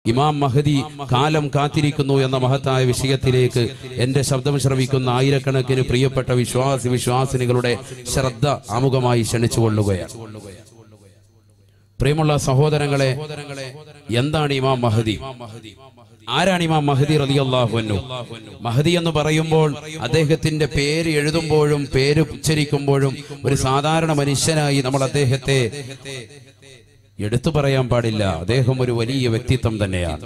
ഇമാം മഹദി കാലം കാത്തിരിക്കുന്നു എന്ന മഹത്തായ വിഷയത്തിലേക്ക് എന്റെ ശബ്ദം ശ്രവിക്കുന്ന ആയിരക്കണക്കിന് പ്രിയപ്പെട്ട വിശ്വാസി വിശ്വാസിനികളുടെ ശ്രദ്ധ ആമുഖമായി ക്ഷണിച്ചുകൊള്ളുകയാണ് പ്രിയമുള്ള സഹോദരങ്ങളെ എന്താണ് ഇമാം മഹദി ആരാണ് ഇമാം മഹദി റളിയല്ലാഹു അൻഹു മഹദി എന്ന് പറയുമ്പോൾ അദ്ദേഹത്തിന്റെ പേര് എഴുതുമ്പോഴും പേര് ഉച്ചരിക്കുമ്പോഴും ഒരു സാധാരണ മനുഷ്യനായി നമ്മൾ അദ്ദേഹത്തെ എടുത്തു പറയാൻ പാടില്ല അദ്ദേഹം ഒരു വലിയ വ്യക്തിത്വം തന്നെയാണ്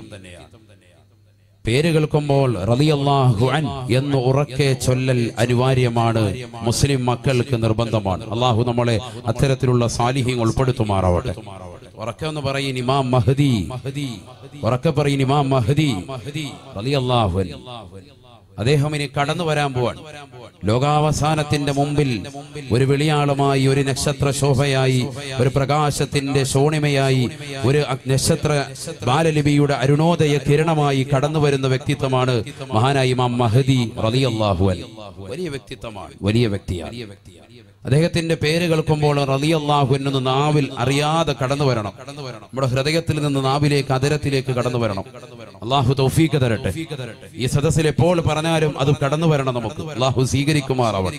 പേര് കേൾക്കുമ്പോൾ റളിയല്ലാഹു അൻ എന്ന് ഉറക്കെ ചൊല്ലൽ അനിവാര്യമാണ് മുസ്ലിം മക്കൾക്ക് നിർബന്ധമാണ് അള്ളാഹു നമ്മളെ അത്തരത്തിലുള്ള സാലിഹ്യം ഉൾപ്പെടുത്തുമാറാവട്ടെ ഉറക്കെ ഒന്ന് പറയും ഇമാം മഹദി ഉറക്കെ പറയും ഇമാം മഹദി റളിയല്ലാഹു അൻ അദ്ദേഹം ഇനി കടന്നു വരാൻ പോവാൻ ലോകാവസാനത്തിന്റെ മുമ്പിൽ ഒരു വെളിയാളമായി ഒരു നക്ഷത്ര ശോഭയായി ഒരു പ്രകാശത്തിന്റെ ശോണിമയായി ഒരു അ- നക്ഷത്ര ബാലലിപിയുടെ അരുണോദയ കിരണമായി കടന്നു വരുന്ന വ്യക്തിത്വമാണ് മഹാനായി ഇമാം മഹദി റളിയല്ലാഹു അൻ വലിയ വ്യക്തിത്വമാണ് വലിയ വ്യക്തിയാണ് അദ്ദേഹത്തിന്റെ പേര് കേൾക്കുമ്പോൾ റളിയല്ലാഹു എന്ന് നാവിൽ അറിയാതെ കടന്നു വരണം നമ്മുടെ ഹൃദയത്തിൽ നിന്ന് നാവിലേക്ക് അതരത്തിലേക്ക് കടന്നു വരണം അള്ളാഹു തൗഫീക്ക് തരട്ടെ ഈ സദസ്സിൽ എപ്പോൾ പറഞ്ഞാലും അത് കടന്നു വരണം നമുക്ക് അള്ളാഹു സ്വീകരിക്കുമാറാവട്ടെ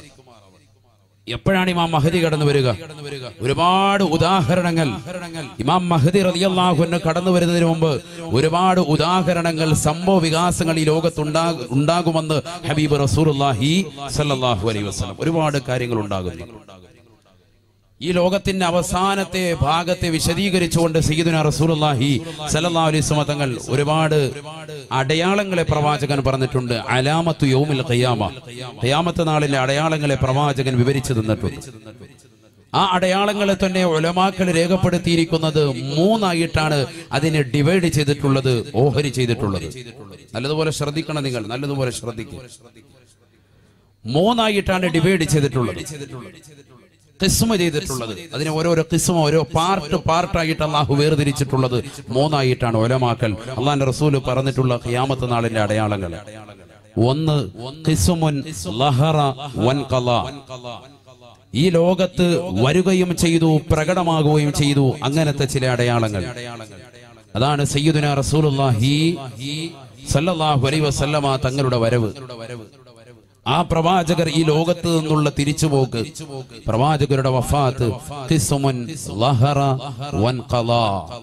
എപ്പോഴാണ് ഇമാം മഹദി കടന്നു വരിക ഒരുപാട് ഉദാഹരണങ്ങൾ ഇമാം മഹദി റളിയല്ലാഹുവിന് കടന്നു വരുന്നതിന് മുമ്പ് ഒരുപാട് ഉദാഹരണങ്ങൾ സംഭവ വികാസങ്ങൾ ഈ ലോകത്ത് ഉണ്ടാ- ഉണ്ടാകുമെന്ന് ഹബീബ് റസൂലുള്ളാഹി സല്ലല്ലാഹു അലൈഹി വസല്ലം ഒരുപാട് കാര്യങ്ങൾ ഉണ്ടാകുന്നു ഈ ലോകത്തിന്റെ അവസാനത്തെ ഭാഗത്തെ വിശദീകരിച്ചുകൊണ്ട് സയ്യിദുന റസൂലുള്ളാഹി സല്ലല്ലാഹു അലൈഹി വസല്ലം തങ്ങൾ ഒരുപാട് അടയാളങ്ങളെ പ്രവാചകൻ പറഞ്ഞിട്ടുണ്ട് അലാമത്തു യൗമിൽ ഖിയാമ ഖിയാമത്ത് നാളിലെ അടയാളങ്ങളെ പ്രവാചകൻ വിവരിച്ചു തന്നിട്ടുണ്ട് ആ അടയാളങ്ങളെ തന്നെ ഒലമാക്കൾ രേഖപ്പെടുത്തിയിരിക്കുന്നത് മൂന്നായിട്ടാണ് അതിനെ ഡിവൈഡ് ചെയ്തിട്ടുള്ളത് ഓഹരി ചെയ്തിട്ടുള്ളത് നല്ലതുപോലെ ശ്രദ്ധിക്കണം നിങ്ങൾ നല്ലതുപോലെ ശ്രദ്ധിക്കുക മൂന്നായിട്ടാണ് ഡിവൈഡ് ചെയ്തിട്ടുള്ളത് കിസ്മ ചെയ്തിട്ടുള്ളത് അതിനെ ഓരോരോ കിസ്മ ഓരോ പാർട്ട് പാർട്ടായിട്ട് അള്ളാഹു വേർതിരിച്ചിട്ടുള്ളത് മൂന്നായിട്ടാണ് ഒലമാക്കൽ അള്ളാന്റെ റസൂല് പറഞ്ഞിട്ടുള്ള ഖിയാമത്ത് നാളിന്റെ അടയാളങ്ങൾ ഒന്ന് കിസ്മുൻ ലഹറ വൻകല ഈ ലോകത്ത് വരികയും ചെയ്തു പ്രകടമാകുകയും ചെയ്തു അങ്ങനത്തെ ചില അടയാളങ്ങൾ അതാണ് സയ്യിദുന റസൂലുള്ളാഹി സല്ലല്ലാഹു അലൈഹി വസല്ലമ തങ്ങളുടെ വരവ് ആ പ്രവാചകർ ഈ ലോകത്ത് നിന്നുള്ള തിരിച്ചുപോക്ക് പ്രവാചകരുടെ വഫാത്ത് ഖിസ്മുൻ ലഹറ വൻഖലാ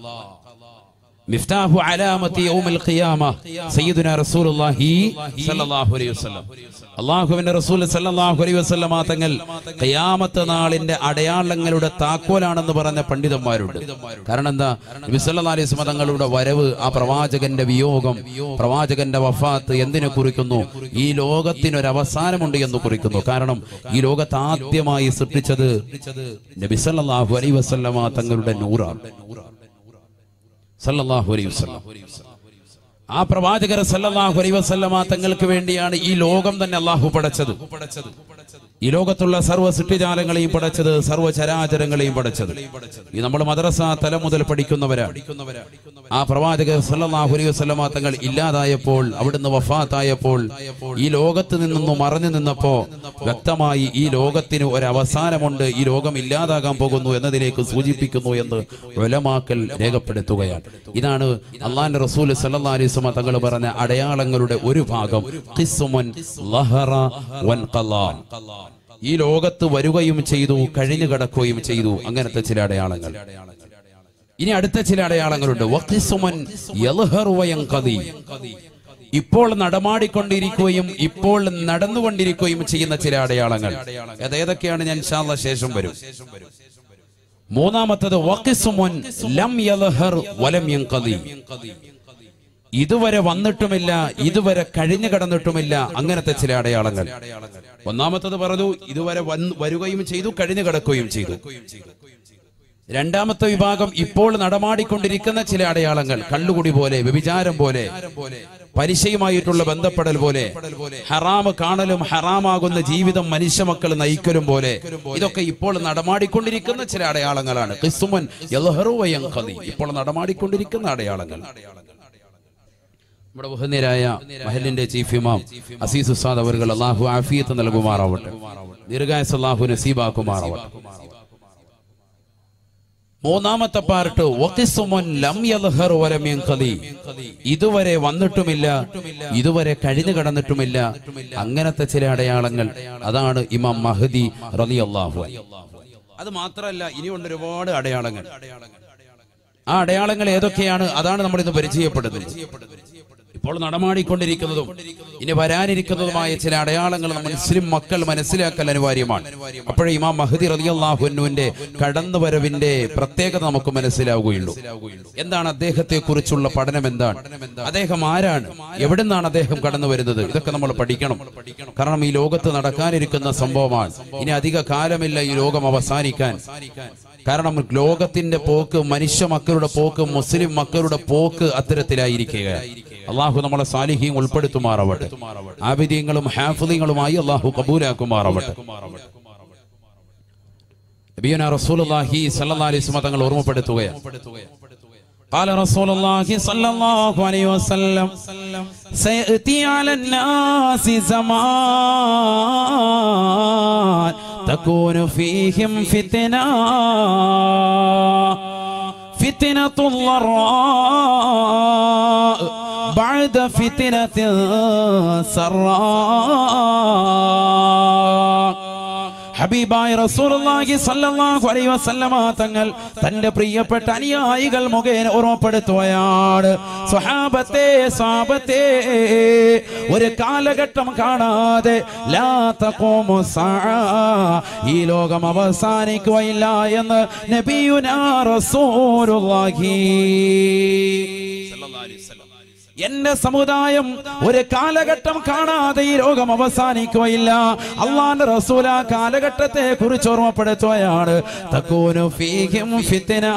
മിഫ്താഹു അലാമത്തി യൗമിൽ ഖിയാമ സയ്യിദുന റസൂലുള്ളാഹി സല്ലല്ലാഹു അലൈഹി വസല്ലം അല്ലാഹുവിന്റെ റസൂൽ സല്ലല്ലാഹു അലൈഹി വസല്ലമ തങ്ങൾ ഖിയാമത്ത് നാളിന്റെ അടയാളങ്ങളുടെ താക്കോലാണെന്ന് പറഞ്ഞ പണ്ഡിതന്മാരുണ്ട് കാരണം എന്താ നബി സല്ലല്ലാഹു അലൈഹി വസല്ലം തങ്ങളുടെ വരവ് ആ പ്രവാചകന്റെ വിയോഗം പ്രവാചകന്റെ വഫാത്ത് എന്തിനെ കുറിക്കുന്നു ഈ ലോകത്തിന് ഒരു അവസാനമുണ്ട് എന്ന് കുറിക്കുന്നു കാരണം ഈ ലോകത്ത് ആദ്യമായി സൃഷ്ടിച്ചത് നബി സല്ലല്ലാഹു അലൈഹി വസല്ലമ തങ്ങളുടെ നൂറാണ് സല്ലല്ലാഹു അലൈഹി വസല്ലം ആ പ്രവാചകർ സല്ലല്ലാഹു അലൈഹി വസല്ലമ തങ്ങൾക്ക് വേണ്ടിയാണ് ഈ ലോകം തന്നെ അള്ളാഹു പടച്ചത് ഈ ലോകത്തുള്ള സർവ്വ സൃഷ്ടിജാലങ്ങളെയും പടച്ചത് സർവ്വ ചരാചരങ്ങളെയും പടച്ചത് ഈ നമ്മൾ മദ്രസ തലം മുതൽ പഠിക്കുന്നവരാണ് ആ പ്രവാചകർ സല്ലല്ലാഹു അലൈഹി വസല്ലമ തങ്ങൾ ഇല്ലാതായപ്പോൾ അവിടുന്ന് വഫാത്തായപ്പോൾ ഈ ലോകത്ത് നിന്നൊന്ന് മറഞ്ഞു നിന്നപ്പോ വ്യക്തമായി ഈ ലോകത്തിന് ഒരു അവസാനമുണ്ട് ഈ ലോകം ഇല്ലാതാകാൻ പോകുന്നു എന്നതിലേക്ക് സൂചിപ്പിക്കുന്നു എന്ന് ഉലമാക്കൽ രേഖപ്പെടുത്തുകയാണ് ഇതാണ് അള്ളാന്റെ റസൂൽ സല്ലല്ലാഹു അലൈഹി വസല്ലമ തങ്ങൾ പറഞ്ഞ അടയാളങ്ങളുടെ ഒരു ഭാഗം ഖിസ്മുൻ ലഹറ വൻഖലാ. ഈ ലോകത്ത് വരികയും ചെയ്തു കഴിഞ്ഞു കിടക്കുകയും ചെയ്തു അങ്ങനത്തെ ചില അടയാളങ്ങൾ ഇനി അടുത്ത ചില അടയാളങ്ങളുണ്ട് വഖിസ്മുൻ യൽഹറു വയൻഖദി. ഇപ്പോൾ നടമാടിക്കൊണ്ടിരിക്കുകയും ഇപ്പോൾ നടന്നുകൊണ്ടിരിക്കുകയും ചെയ്യുന്ന ചില അടയാളങ്ങൾ അത് ഏതൊക്കെയാണ് ഞാൻ ഇൻഷാല്ല ശേഷം വരും മൂന്നാമത്തത് വഖിസ്മുൻ ലം യൽഹർ വലം യൻഖദി. ഇതുവരെ വന്നിട്ടുമില്ല ഇതുവരെ കഴിഞ്ഞു കടന്നിട്ടുമില്ല അങ്ങനത്തെ ചില അടയാളങ്ങൾ ഒന്നാമത്തത് പറഞ്ഞു ഇതുവരെ വന്ന് വരികയും ചെയ്തു കഴിഞ്ഞു കിടക്കുകയും ചെയ്തു രണ്ടാമത്തെ വിഭാഗം ഇപ്പോൾ നടമാടിക്കൊണ്ടിരിക്കുന്ന ചില അടയാളങ്ങൾ കള്ളുകുടി പോലെ വ്യഭിചാരം പോലെ പലിശയുമായിട്ടുള്ള ബന്ധപ്പെടൽ പോലെ ഹറാമ് കാണലും ഹറാമാകുന്ന ജീവിതം മനുഷ്യ മക്കൾ നയിക്കലും പോലെ ഇതൊക്കെ ഇപ്പോൾ നടമാടിക്കൊണ്ടിരിക്കുന്ന ചില അടയാളങ്ങളാണ് ക്രിസ്തുമൻ യൽഹറു വയൻഖദി. ഇപ്പോൾ നടമാടിക്കൊണ്ടിരിക്കുന്ന അടയാളങ്ങൾ നമ്മുടെ ബഹുനിരായ മഹലിന്റെ ചീഫ് ഇമാം അസീസ് ഉസ്താദ് അവർ അള്ളാഹു ആഫിയത്ത് നൽകുമാറാവട്ടെ ദീർഘായസ് അള്ളാഹു നസീബാക്കുമാറാവട്ടെ മൂന്നാമത്തെ പാർട്ട് വഖിസുമുൻ ലം യദ്ഹർ വലം യൻഖദി. ഇതുവരെ വന്നിട്ടുമില്ല ഇതുവരെ കഴിഞ്ഞു കടന്നിട്ടുമില്ല അങ്ങനത്തെ ചില അടയാളങ്ങൾ അതാണ് ഇമാം മഹദി റളിയല്ലാഹു അൻഹു അത് മാത്രമല്ല ഇനിയുണ്ട് ഒരുപാട് അടയാളങ്ങൾ ആ അടയാളങ്ങൾ ഏതൊക്കെയാണ് അതാണ് നമ്മൾ ഇന്ന് പരിചയപ്പെടുന്നത് ഇപ്പോൾ നടമാടിക്കൊണ്ടിരിക്കുന്നതും ഇനി വരാനിരിക്കുന്നതുമായ ചില അടയാളങ്ങൾ നമ്മൾ മുസ്ലിം മക്കൾ മനസ്സിലാക്കൽ അനിവാര്യമാണ് അപ്പോഴേ ഇമാം മഹദി റളിയല്ലാഹുവിന്റെ കടന്നുവരവിന്റെ പ്രത്യേകത നമുക്ക് മനസ്സിലാവുകയുള്ളൂ എന്താണ് അദ്ദേഹത്തെ കുറിച്ചുള്ള പഠനം എന്താണ് അദ്ദേഹം ആരാണ് എവിടെ നിന്നാണ് അദ്ദേഹം കടന്നു വരുന്നത് ഇതൊക്കെ നമ്മൾ പഠിക്കണം കാരണം ഈ ലോകത്ത് നടക്കാനിരിക്കുന്ന സംഭവമാണ് ഇനി അധിക കാലമില്ല ഈ ലോകം അവസാനിക്കാൻ കാരണം ലോകത്തിന്റെ പോക്ക് മനുഷ്യ മക്കളുടെ പോക്ക് മുസ്ലിം മക്കളുടെ പോക്ക് അത്തരത്തിലായിരിക്കുക അള്ളാഹു നമ്മളെ സാലിഹ്യം ഉൾപ്പെടുത്തുമാറാവട്ടെ ആബിദ്യങ്ങളും ഹാഫിദ്യങ്ങളുമായി അള്ളാഹു കബൂലാക്കുമാറാവട്ടെ നബിയുന റസൂലുള്ളാഹി സ്വല്ലല്ലാഹി അലൈഹി വസല്ലം തങ്ങൾ ഓർമ്മപ്പെടുത്തുകയാണ് قال رسول الله صلى الله عليه وسلم سيأتي على الناس زمان تكون فيهم فتنة فتنة الضراء بعد فتنة سراء ഹബീബായ റസൂലുള്ളാഹി സ്വല്ലല്ലാഹു അലൈഹി വസല്ലമ തങ്ങൾ തന്റെ പ്രിയപ്പെട്ട അനുയായികൾ മുഖേന ഓർമ്മപ്പെടുത്തുകയാണ് സ്വഹാബത്തെ സാബത്തെ ഒരു കാലഘട്ടം കാണാതെ ലാ തഖൂമു സആ ഈ ലോകം അവസാനിക്കുകയില്ല എന്ന് നബിയുനാ റസൂലുള്ളാഹി സ്വല്ലല്ലാഹു അലൈഹി വസല്ലം എന്റെ സമുദായം ഒരു കാലഘട്ടം കാണാതെ ഈ രോഗം അവസാനിക്കുകയില്ല അള്ളാന്റെ റസൂല കാലഘട്ടത്തെ കുറിച്ച് ഓർമ്മപ്പെടുത്തുകയാണ് തക്കൂനു ഫീഹിം ഫിത്ന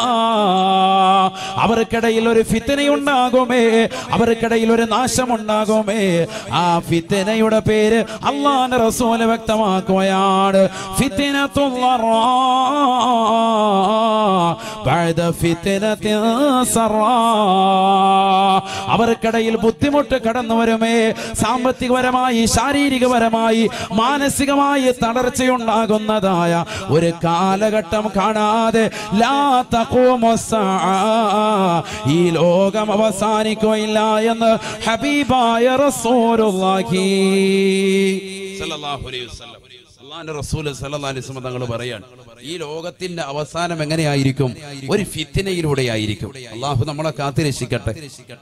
അവർക്കിടയിൽ ഒരു ഫിത്തനയുണ്ടാകുമേ അവർക്കിടയിൽ ഒരു നാശമുണ്ടാകുമേ ആ ഫിത്തനയുടെ പേര് അള്ളാന്റെ റസൂല് വ്യക്തമാക്കുകയാണ് ഫിത്തിനത്തുള്ള بعد فتنة سرا അവർക്കിടയിൽ ബുദ്ധിമുട്ട് കടന്നു വരുമേ സാമ്പത്തികപരമായി ശാരീരികപരമായി മാനസികമായി തളർച്ചയുണ്ടാകുന്നതായ ഒരു കാലഘട്ടം കാണാതെ ലാ തഖൂമു സ്സാഅ. ഈ ലോകം അവസാനിക്കുകയില്ല എന്ന് ഹബീബായ റസൂലുള്ളാഹി സല്ലല്ലാഹു അലൈഹി വസല്ലം അള്ളാന്റെ റസൂല് സല്ലല്ലാഹു അലൈഹി വസല്ലം തങ്ങൾ പറയാണ് ഈ ലോകത്തിന്റെ അവസാനം എങ്ങനെയായിരിക്കും ഒരു ഫിത്തിനയിലൂടെയായിരിക്കും അള്ളാഹു നമ്മളെ കാത്തിരക്ഷിക്കട്ടെ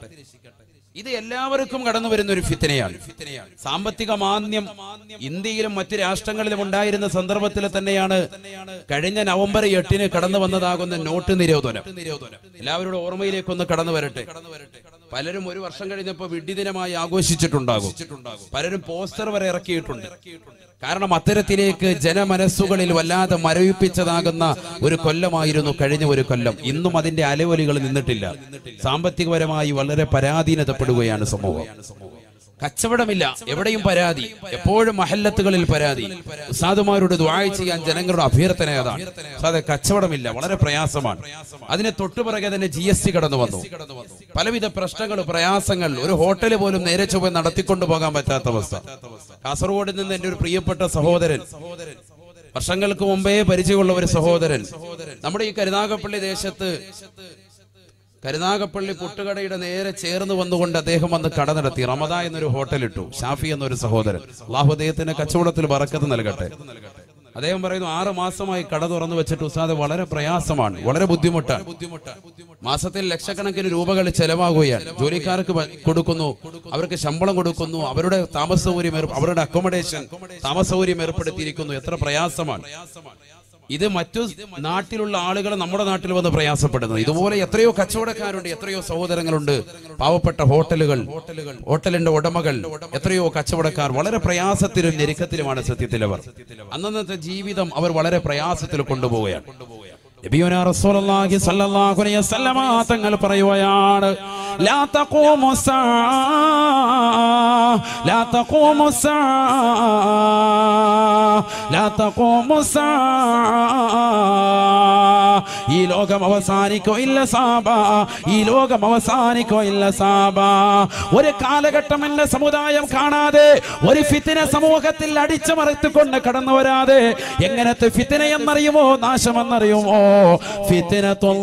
ഇത് എല്ലാവർക്കും കടന്നു വരുന്ന ഒരു ഫിത്തനയാണ് സാമ്പത്തിക മാന്ദ്യം ഇന്ത്യയിലും മറ്റ് രാഷ്ട്രങ്ങളിലും ഉണ്ടായിരുന്ന സന്ദർഭത്തിൽ തന്നെയാണ് കഴിഞ്ഞ നവംബർ എട്ടിന് കടന്നു വന്നതാകുന്ന നോട്ട് നിരോധനം എല്ലാവരുടെ ഓർമ്മയിലേക്കൊന്ന് കടന്നു വരട്ടെ പലരും ഒരു വർഷം കഴിഞ്ഞപ്പോ വിഡ്ഢിദിനമായി ആഘോഷിച്ചിട്ടുണ്ടാകും പലരും പോസ്റ്റർ വരെ ഇറക്കിയിട്ടുണ്ട് കാരണം അത്തരത്തിലേക്ക് ജനമനസ്സുകളിൽ വല്ലാതെ മരവിപ്പിച്ചതാകുന്ന ഒരു കൊല്ലമായിരുന്നു കഴിഞ്ഞ ഒരു കൊല്ലം ഇന്നും അതിന്റെ അലവലികൾ നിന്നിട്ടില്ല സാമ്പത്തികപരമായി വളരെ പരാധീനതപ്പെടുകയാണ് സമൂഹം കച്ചവടമില്ല എവിടെയും പരാതി എപ്പോഴും മഹല്ലത്തുകളിൽ പരാതി ഉസ്താദുമാരോട് ദ്വായ ചെയ്യാൻ ജനങ്ങളുടെ അഭ്യർത്ഥന അതാണ് ഉസ്താദെ കച്ചവടമില്ല വളരെ പ്രയാസമാണ് അതിനെ തൊട്ടുപിറകെ തന്നെ ജി എസ് ടി കടന്നു വന്നു പലവിധ പ്രശ്നങ്ങൾ പ്രയാസങ്ങൾ ഒരു ഹോട്ടൽ പോലും നേരെ ചൊവ്വ നടത്തിക്കൊണ്ടു പോകാൻ പറ്റാത്ത അവസ്ഥ കാസർഗോഡ് നിന്ന് എന്റെ ഒരു പ്രിയപ്പെട്ട സഹോദരൻ വർഷങ്ങൾക്ക് മുമ്പേ പരിചയമുള്ള ഒരു സഹോദരൻ നമ്മുടെ ഈ കരുനാഗപ്പള്ളി ദേശത്ത് കരുനാഗപ്പള്ളി പുട്ടുകടയുടെ നേരെ ചേർന്ന് വന്നുകൊണ്ട് അദ്ദേഹം വന്ന് കട നടത്തി റമദ എന്നൊരു ഹോട്ടൽ ഇട്ടു ഷാഫി എന്നൊരു സഹോദരൻ അള്ളാഹു അദ്ദേഹത്തിന് കച്ചവടത്തിൽ വറക്കത്ത് നൽകട്ടെ അദ്ദേഹം പറയുന്നു ആറ് മാസമായി കട തുറന്നു വെച്ചിട്ട് ഉസ്താദ് വളരെ പ്രയാസമാണ് വളരെ ബുദ്ധിമുട്ടാണ് മാസത്തിൽ ലക്ഷക്കണക്കിന് രൂപകൾ ചെലവാകുകയാണ് ജോലിക്കാർക്ക് വ- കൊടുക്കുന്നു അവർക്ക് ശമ്പളം കൊടുക്കുന്നു അവരുടെ താമസ സൗകര്യം ഏർ- അവരുടെ അക്കോമഡേഷൻ താമസ സൗകര്യം ഏർപ്പെടുത്തിയിരിക്കുന്നു എത്ര പ്രയാസമാണ് ഇത് മറ്റു നാട്ടിലുള്ള ആളുകൾ നമ്മുടെ നാട്ടിൽ വന്ന് പ്രയാസപ്പെടുന്നത് ഇതുപോലെ എത്രയോ കച്ചവടക്കാരുണ്ട് എത്രയോ സഹോദരങ്ങളുണ്ട് പാവപ്പെട്ട ഹോട്ടലുകൾ ഹോട്ടലിന്റെ ഉടമകൾ എത്രയോ കച്ചവടക്കാർ വളരെ പ്രയാസത്തിലും ഞെരുക്കത്തിലുമാണ് സത്യത്തിൽ അവർ അന്നത്തെ ജീവിതം അവർ വളരെ പ്രയാസത്തിൽ കൊണ്ടുപോവുകയാണ് നബിയുനാ റസൂലുള്ളാഹി സ്വല്ലല്ലാഹു അലൈഹി വസല്ലമ തങ്ങൾ പറയുകയാണ് ലാ തഖൂമു ലാ തഖൂമു ലാ തഖൂമു ഈ ലോകം അവസാനിക്കോ ഇല്ല സാബ ഈ ലോകം അവസാനിക്കോ ഇല്ല സാബ ഒരു കാലഘട്ടം എന്റെ സമുദായം കാണാതെ ഒരു ഫിത്തിന സമൂഹത്തിൽ അടിച്ചമർത്തിക്കൊണ്ട് കടന്നു വരാതെ എങ്ങനത്തെ ഫിത്തിന എന്നറിയുമോ നാശമെന്നറിയുമോ ഫിത്തിന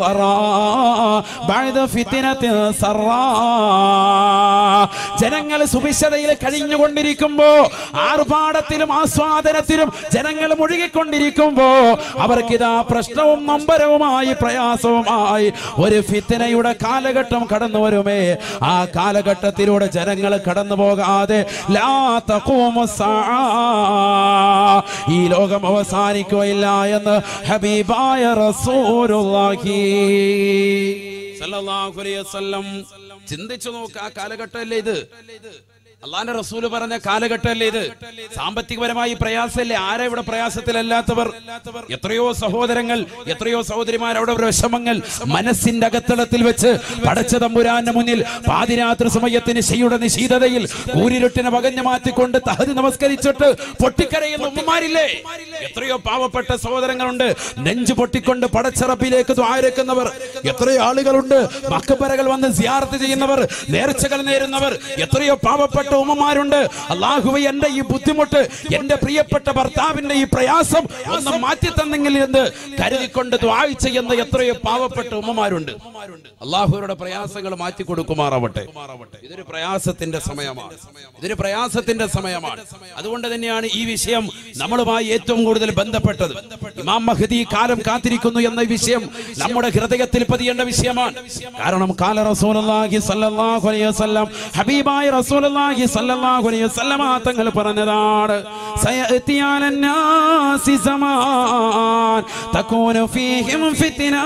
ജനങ്ങൾ സുഭിക്ഷതയിൽ കഴിഞ്ഞുകൊണ്ടിരിക്കുമ്പോ ആർഭാടത്തിലും ആസ്വാദനത്തിലും ജനങ്ങൾ മുഴുകിക്കൊണ്ടിരിക്കുമ്പോ അവർക്കിതാ പ്രശ്നവും നമ്പരവുമായി പ്രയാസവുമായി ഒരു ഫിത്തിനയുടെ കാലഘട്ടം കടന്നു വരുമേ ആ കാലഘട്ടത്തിലൂടെ ജനങ്ങൾ കടന്നു പോകാതെ ലാ തഖൂമു സ്സാഅ. ഈ ലോകം അവസാനിക്കുകയില്ല എന്ന് ഹബീബായ റസൂലുള്ളാഹി സല്ലല്ലാഹു അലൈഹി വസല്ലം ചിന്തിച്ചു നോക്ക് ആ കാലഘട്ടമല്ലേ ഇത് അള്ളാന്റെ റസൂല് പറഞ്ഞ കാലഘട്ടമല്ലേ ഇത് സാമ്പത്തികപരമായി പ്രയാസമല്ലേ ആരാ ഇവിടെ പ്രയാസത്തിലല്ലാത്തവർ എത്രയോ സഹോദരങ്ങൾ എത്രയോ സഹോദരിമാർ അവിടെ വിഷമങ്ങൾ മനസ്സിന്റെ അകത്തളത്തിൽ വെച്ച് പടച്ച തമ്പുരാന്റെ മുന്നിൽ പാതിരാത്രി സമയത്തിന് ശയുടെ നിശീതതയിൽ കൂരിരുട്ടിനെ പകഞ്ഞു മാറ്റിക്കൊണ്ട് തഹതി നമസ്കരിച്ചിട്ട് പൊട്ടിക്കരയുന്ന ഉമ്മമാരില്ലേ എത്രയോ പാവപ്പെട്ട സഹോദരങ്ങളുണ്ട് നെഞ്ചു പൊട്ടിക്കൊണ്ട് പടച്ചറപ്പിലേക്ക് ദ്വാരക്കുന്നവർ എത്രയോ ആളുകളുണ്ട് മക്കപ്പരകൾ വന്ന് സിയാർത്ത് ചെയ്യുന്നവർ നേർച്ചകൾ നേരുന്നവർ എത്രയോ പാവപ്പെട്ട ഉമ്മമാരുണ്ട് അള്ളാഹുവെ എന്റെ ഈ ബുദ്ധിമുട്ട് എന്റെ പ്രിയപ്പെട്ട ഭർത്താവിന്റെ ഈ പ്രയാസം ഒന്ന് മാറ്റി തന്നെങ്കിൽ എന്ന് കരുതിക്കൊണ്ട് ദ്വാഴ ചെയ്യുന്ന എത്രയോ പാവപ്പെട്ട ഉമ്മമാരുണ്ട് അള്ളാഹുവരുടെ പ്രയാസങ്ങൾ മാറ്റി കൊടുക്കുമാറാവട്ടെ ഇതൊരു പ്രയാസത്തിന്റെ സമയമാണ് ഇതൊരു പ്രയാസത്തിന്റെ സമയമാണ് അതുകൊണ്ട് തന്നെയാണ് ഈ വിഷയം നമ്മളുമായി ഏറ്റവും കൂടുതൽ ബന്ധപ്പെട്ടത് ഇമാം മഹദി കാലം കാത്തിരിക്കുന്നു എന്ന ഈ വിഷയം നമ്മുടെ ഹൃദയത്തിൽ പതിയേണ്ട വിഷയമാണ് കാരണം കാല റസൂലുള്ളാഹി സ്വല്ലല്ലാഹു അലൈഹി വസല്ലം ഹബീബായ റസൂലുള്ളാഹി സ്വല്ലല്ലാഹു അലൈഹി വസല്ലം തങ്ങൾ പറഞ്ഞതാണ് സയഅതി അലന്നാസി സമാൻ തകൂനു ഫീഹിം ഫിത്ന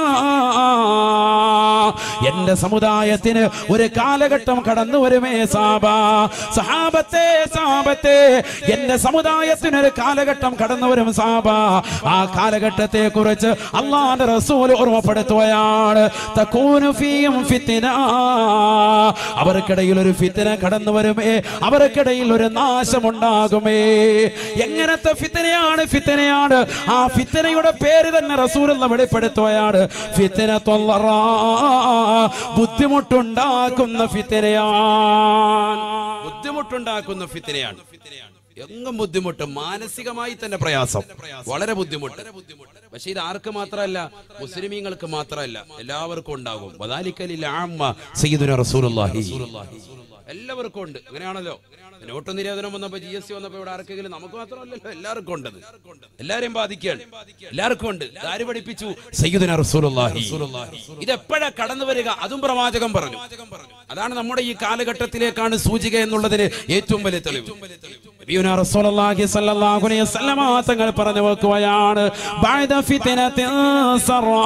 എന്റെ സമുദായത്തിന് ഒരു കാലഘട്ടം കടന്നു വരുമേ സാബ സഹാബത്തെ സാബത്തെ എന്റെ സമുദായത്തിന് ഒരു കാലഘട്ടം കടന്നു വരും സാബ ആ കാലഘട്ടത്തെ കുറിച്ച് അള്ളാന്റെ റസൂൽ ഓർമ്മപ്പെടുത്തുകയാണ് തക്കൂനു ഫീയും ഫിത്തിന അവർക്കിടയിൽ ഒരു ഫിത്തിന കടന്നു വരുമേ അവർക്കിടയിൽ ഒരു നാശമുണ്ടാകുമേ എങ്ങനത്തെ ഫിത്തിനയാണ് ഫിത്തിനയാണ് ആ ഫിത്തിനയുടെ പേര് തന്നെ റസൂൽ എന്ന് വെളിപ്പെടുത്തുകയാണ് ഫിത്തിന തൊല്ലറ ബുദ്ധിമുട്ടുണ്ടാക്കുന്ന ഫിത്തിനയാണ് ബുദ്ധിമുട്ടുണ്ടാക്കുന്ന ഫിത്തിനയാണ് എങ്ങും ബുദ്ധിമുട്ട് മാനസികമായി തന്നെ പ്രയാസം വളരെ ബുദ്ധിമുട്ട് പക്ഷെ ഇത് ആർക്ക് മാത്രമല്ല മുസ്ലിമീങ്ങൾക്ക് മാത്രമല്ല എല്ലാവർക്കും ഉണ്ടാകും വദാലിക്കലിൽ ആമ്മ സയ്യിദുന റസൂലുള്ളാഹി എല്ലാവർക്കും ഉണ്ട് അങ്ങനെയാണല്ലോ നോട്ട് നിരോധനം വന്നപ്പോ ജി എസ് ടി വന്നപ്പോ ഇവിടെ ആർക്കെങ്കിലും നമുക്ക് മാത്രമല്ലല്ലോ എല്ലാവർക്കും ഉണ്ടത് എല്ലാരെയും ബാധിക്കുകയാണ് എല്ലാവർക്കും ഉണ്ട് ഇത് ആര് പഠിപ്പിച്ചു സയ്യിദുന റസൂലുള്ളാഹി ഇത് എപ്പോഴാ കടന്നു വരിക അതും പ്രവാചകം പറഞ്ഞു അതാണ് നമ്മുടെ ഈ കാലഘട്ടത്തിലേക്കാണ് സൂചിക എന്നുള്ളതിന് ഏറ്റവും വലിയ തെളിവ് നബിയുനാ റസൂലുള്ളാഹി സ്വല്ലല്ലാഹു അലൈഹി വസല്ലമ തങ്ങൾ പറഞ്ഞു വെക്കുകയാണ് ബഅദ ഫിത്നത്തിൻ സറാ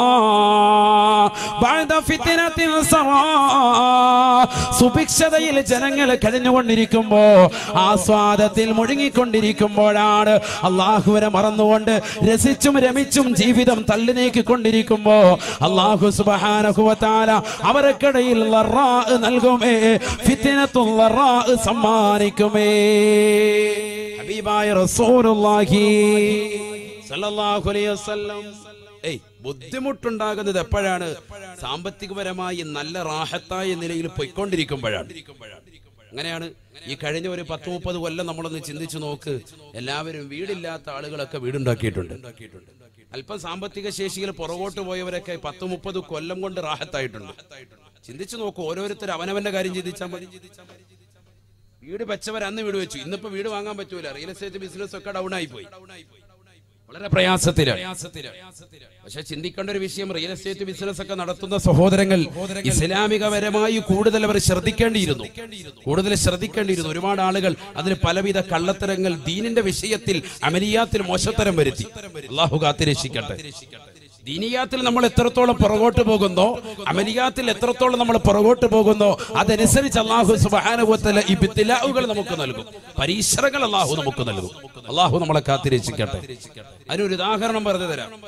ബഅദ ഫിത്നത്തിൻ സറാ സുഭിക്ഷതയിൽ ജനങ്ങൾ കഴിഞ്ഞുകൊണ്ടിരിക്കുമ്പോ ആസ്വാദത്തിൽ മുഴുങ്ങിക്കൊണ്ടിരിക്കുമ്പോഴാണ് അള്ളാഹുവിനെ മറന്നുകൊണ്ട് രസിച്ചും രമിച്ചും ജീവിതം തള്ളി നീക്കിക്കൊണ്ടിരിക്കുമ്പോ അള്ളാഹു സുബഹാനഹുവത്താല അവർക്കിടയിൽ ലറാ നൽകുമേ ഫിത്തിനത്തുൽ ലറാ സമ്മാനിക്കുമേ ഹബീബായ റസൂലുള്ളാഹി സല്ലല്ലാഹു അലൈഹി വസല്ലം ഏയ് ബുദ്ധിമുട്ടുണ്ടാകുന്നത് എപ്പോഴാണ് സാമ്പത്തികപരമായി നല്ല റാഹത്തായ നിലയിൽ പൊയ്ക്കൊണ്ടിരിക്കുമ്പോഴാണ് അങ്ങനെയാണ് ഈ കഴിഞ്ഞ ഒരു പത്ത് മുപ്പത് കൊല്ലം നമ്മളൊന്ന് ചിന്തിച്ചു നോക്ക് എല്ലാവരും വീടില്ലാത്ത ആളുകളൊക്കെ വീടുണ്ടാക്കിയിട്ടുണ്ട് അല്പം സാമ്പത്തിക ശേഷിയിൽ പുറകോട്ട് പോയവരൊക്കെ പത്ത് മുപ്പത് കൊല്ലം കൊണ്ട് റാഹത്തായിട്ടുണ്ട് ചിന്തിച്ചു നോക്കൂ ഓരോരുത്തർ അവനവന്റെ കാര്യം ചിന്തിച്ചാൽ മതി വീട് വെച്ചവർ അന്ന് വീട് വെച്ചു ഇന്നിപ്പോ വീട് വാങ്ങാൻ പറ്റൂല റിയൽ എസ്റ്റേറ്റ് ബിസിനസ് ഒക്കെ ഡൗൺ ആയി പോയി വളരെ പ്രയാസത്തിലാണ് പക്ഷെ ചിന്തിക്കേണ്ട ഒരു വിഷയം റിയൽ എസ്റ്റേറ്റ് ബിസിനസ് ഒക്കെ നടത്തുന്ന സഹോദരങ്ങൾ ഇസ്ലാമികപരമായി കൂടുതൽ അവർ ശ്രദ്ധിക്കേണ്ടിയിരുന്നു കൂടുതൽ ശ്രദ്ധിക്കേണ്ടിയിരുന്നു ഒരുപാട് ആളുകൾ അതിന് പലവിധ കള്ളത്തരങ്ങൾ ദീനിന്റെ വിഷയത്തിൽ അമലിയാത്തിൽ മോശത്തരം വരുത്തി അള്ളാഹു കാത്തിരക്ഷിക്കട്ടെ ദീനിയാത്തിൽ നമ്മൾ എത്രത്തോളം പുറകോട്ട് പോകുന്നോ അമലിയാത്തിൽ എത്രത്തോളം നമ്മൾ പുറകോട്ട് പോകുന്നോ അതനുസരിച്ച് അള്ളാഹു സുബാനുഭവത്തിലെ ഈ ബിത്തിലാവുകൾ നമുക്ക് നൽകും പരീക്ഷണങ്ങൾ അള്ളാഹു നമുക്ക് നൽകും അള്ളാഹു നമ്മളെ കാത്തിരക്ഷിക്കട്ടെ അതിനൊരു ഉദാഹരണം പറഞ്ഞു തരാം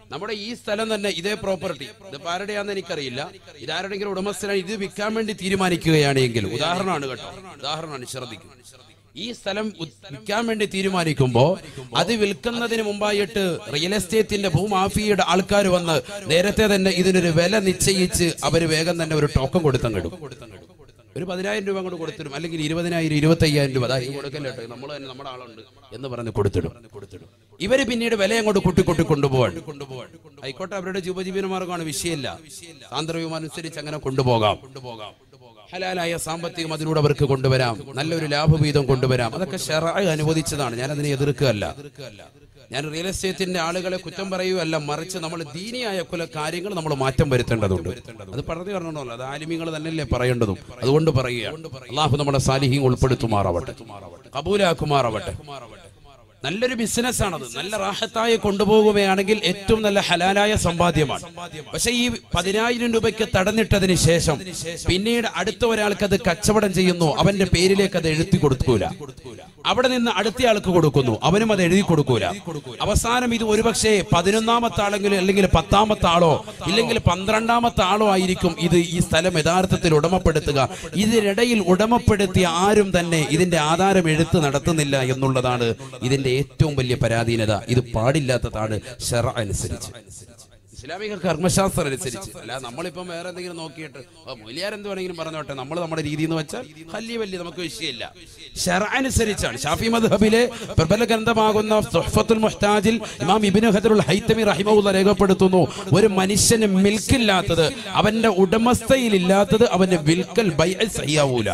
നമ്മുടെ ഈ സ്ഥലം തന്നെ ഇതേ പ്രോപ്പർട്ടി ഇത് ആരുടെയാന്ന് എനിക്കറിയില്ല ഇതാരുടെങ്കിലും ഉടമസ്ഥനാണ് ഇത് വിൽക്കാൻ വേണ്ടി തീരുമാനിക്കുകയാണെങ്കിൽ ഉദാഹരണമാണ് കേട്ടോ ഉദാഹരണമാണ് ശ്രദ്ധിക്കും ഈ സ്ഥലം ഉ- വിൽക്കാൻ വേണ്ടി തീരുമാനിക്കുമ്പോ അത് വിൽക്കുന്നതിന് മുമ്പായിട്ട് റിയൽ എസ്റ്റേറ്റിന്റെ ഭൂമാഫിയുടെ ആൾക്കാർ വന്ന് നേരത്തെ തന്നെ ഇതിനൊരു വില നിശ്ചയിച്ച് അവര് വേഗം തന്നെ ഒരു ടോക്കൺ കൊടുത്തങ്ങിടും ഒരു പതിനായിരം രൂപ അങ്ങോട്ട് കൊടുത്തിടും അല്ലെങ്കിൽ ഇരുപതിനായിരം ഇരുപത്തി അയ്യായിരം രൂപ അതായത് കൊടുക്കല്ലോ കേട്ടോ നമ്മൾ തന്നെ നമ്മുടെ ആളുണ്ട് എന്ന് പറഞ്ഞ് കൊടുത്തിടും കൊടുത്തിടും ഇവര് പിന്നീട് വില അങ്ങോട്ട് കൂട്ടി കൂട്ടി കൊണ്ടുപോകാൻ കൊണ്ടുപോകാൻ ആയിക്കോട്ടെ അവരുടെ ഉപജീവനമാർഗമാണ് വിഷയമില്ല സാന്ദ്രവ്യം അനുസരിച്ച് അങ്ങനെ കൊണ്ടുപോകാം കൊണ്ടുപോകാം ഹലാലായ സാമ്പത്തികം അതിലൂടെ അവർക്ക് കൊണ്ടുവരാം നല്ലൊരു ലാഭവീതം കൊണ്ടുവരാം അതൊക്കെ ഷെറായി അനുവദിച്ചതാണ് ഞാൻ അതിനെ എതിർക്കുകയല്ല ഞാൻ റിയൽ എസ്റ്റേറ്റിന്റെ ആളുകളെ കുറ്റം പറയുകയല്ല മറിച്ച് നമ്മൾ ദീനിയായ കുല കാര്യങ്ങൾ നമ്മൾ മാറ്റം വരുത്തേണ്ടതുണ്ട് അത് പറഞ്ഞു പറഞ്ഞോളൂ അത് ആലിമ്യങ്ങൾ തന്നെയല്ലേ പറയേണ്ടതും അതുകൊണ്ട് പറയുകയാണ് അള്ളാഹു നമ്മുടെ സാലിഹ്യം ഉൾപ്പെടുത്തുമാറാവട്ടെ കബൂലാക്കുമാറാവട്ടെ നല്ലൊരു ബിസിനസ് ആണത് നല്ല റാഹത്തായി കൊണ്ടുപോകുകയാണെങ്കിൽ ഏറ്റവും നല്ല ഹലാലായ സമ്പാദ്യമാണ് പക്ഷെ ഈ പതിനായിരം രൂപയ്ക്ക് തടഞ്ഞിട്ടതിന് ശേഷം പിന്നീട് അടുത്ത ഒരാൾക്ക് അത് കച്ചവടം ചെയ്യുന്നു അവന്റെ പേരിലേക്ക് അത് എഴുതി കൊടുക്കൂല അവിടെ നിന്ന് അടുത്ത ആൾക്ക് കൊടുക്കുന്നു അവനും അത് എഴുതി കൊടുക്കൂല അവസാനം ഇത് ഒരുപക്ഷെ പതിനൊന്നാമത്തെ ആളെങ്കിലും അല്ലെങ്കിൽ പത്താമത്തെ ആളോ ഇല്ലെങ്കിൽ പന്ത്രണ്ടാമത്തെ ആളോ ആയിരിക്കും ഇത് ഈ സ്ഥലം യഥാർത്ഥത്തിൽ ഉടമപ്പെടുത്തുക ഇതിനിടയിൽ ഉടമപ്പെടുത്തിയ ആരും തന്നെ ഇതിന്റെ ആധാരം എഴുത്ത് നടത്തുന്നില്ല എന്നുള്ളതാണ് ഇതിന്റെ ഏറ്റവും വലിയ പരാധീനത ഇത് പാടില്ലാത്തതാണ് ഷെറ അനുസരിച്ച് ഇസ്ലാമിക കർമ്മശാസ്ത്രം അനുസരിച്ച് അല്ല നമ്മളിപ്പം വേറെ എന്തെങ്കിലും നോക്കിയിട്ട് മൊലിയാർ എന്ത് വേണമെങ്കിലും പറഞ്ഞോട്ടെ നമ്മൾ നമ്മുടെ രീതി എന്ന് വെച്ചാൽ വലിയ വലിയ നമുക്ക് വിഷയമില്ല ഷെറ അനുസരിച്ചാണ് ഷാഫി മദ്ഹബിലെ പ്രബല ഗ്രന്ഥമാകുന്ന സുഹ്ഫത്തുൽ മുഹ്താജിൽ ഇമാം ഇബ്നു ഹജറുൽ ഹൈത്തമി റഹിമഹുല്ല രേഖപ്പെടുത്തുന്നു ഒരു മനുഷ്യന് മിൽക്കില്ലാത്തത് അവന്റെ ഉടമസ്ഥയിലില്ലാത്തത് അവന്റെ വിൽക്കൽ ബൈ സഹിയാവൂല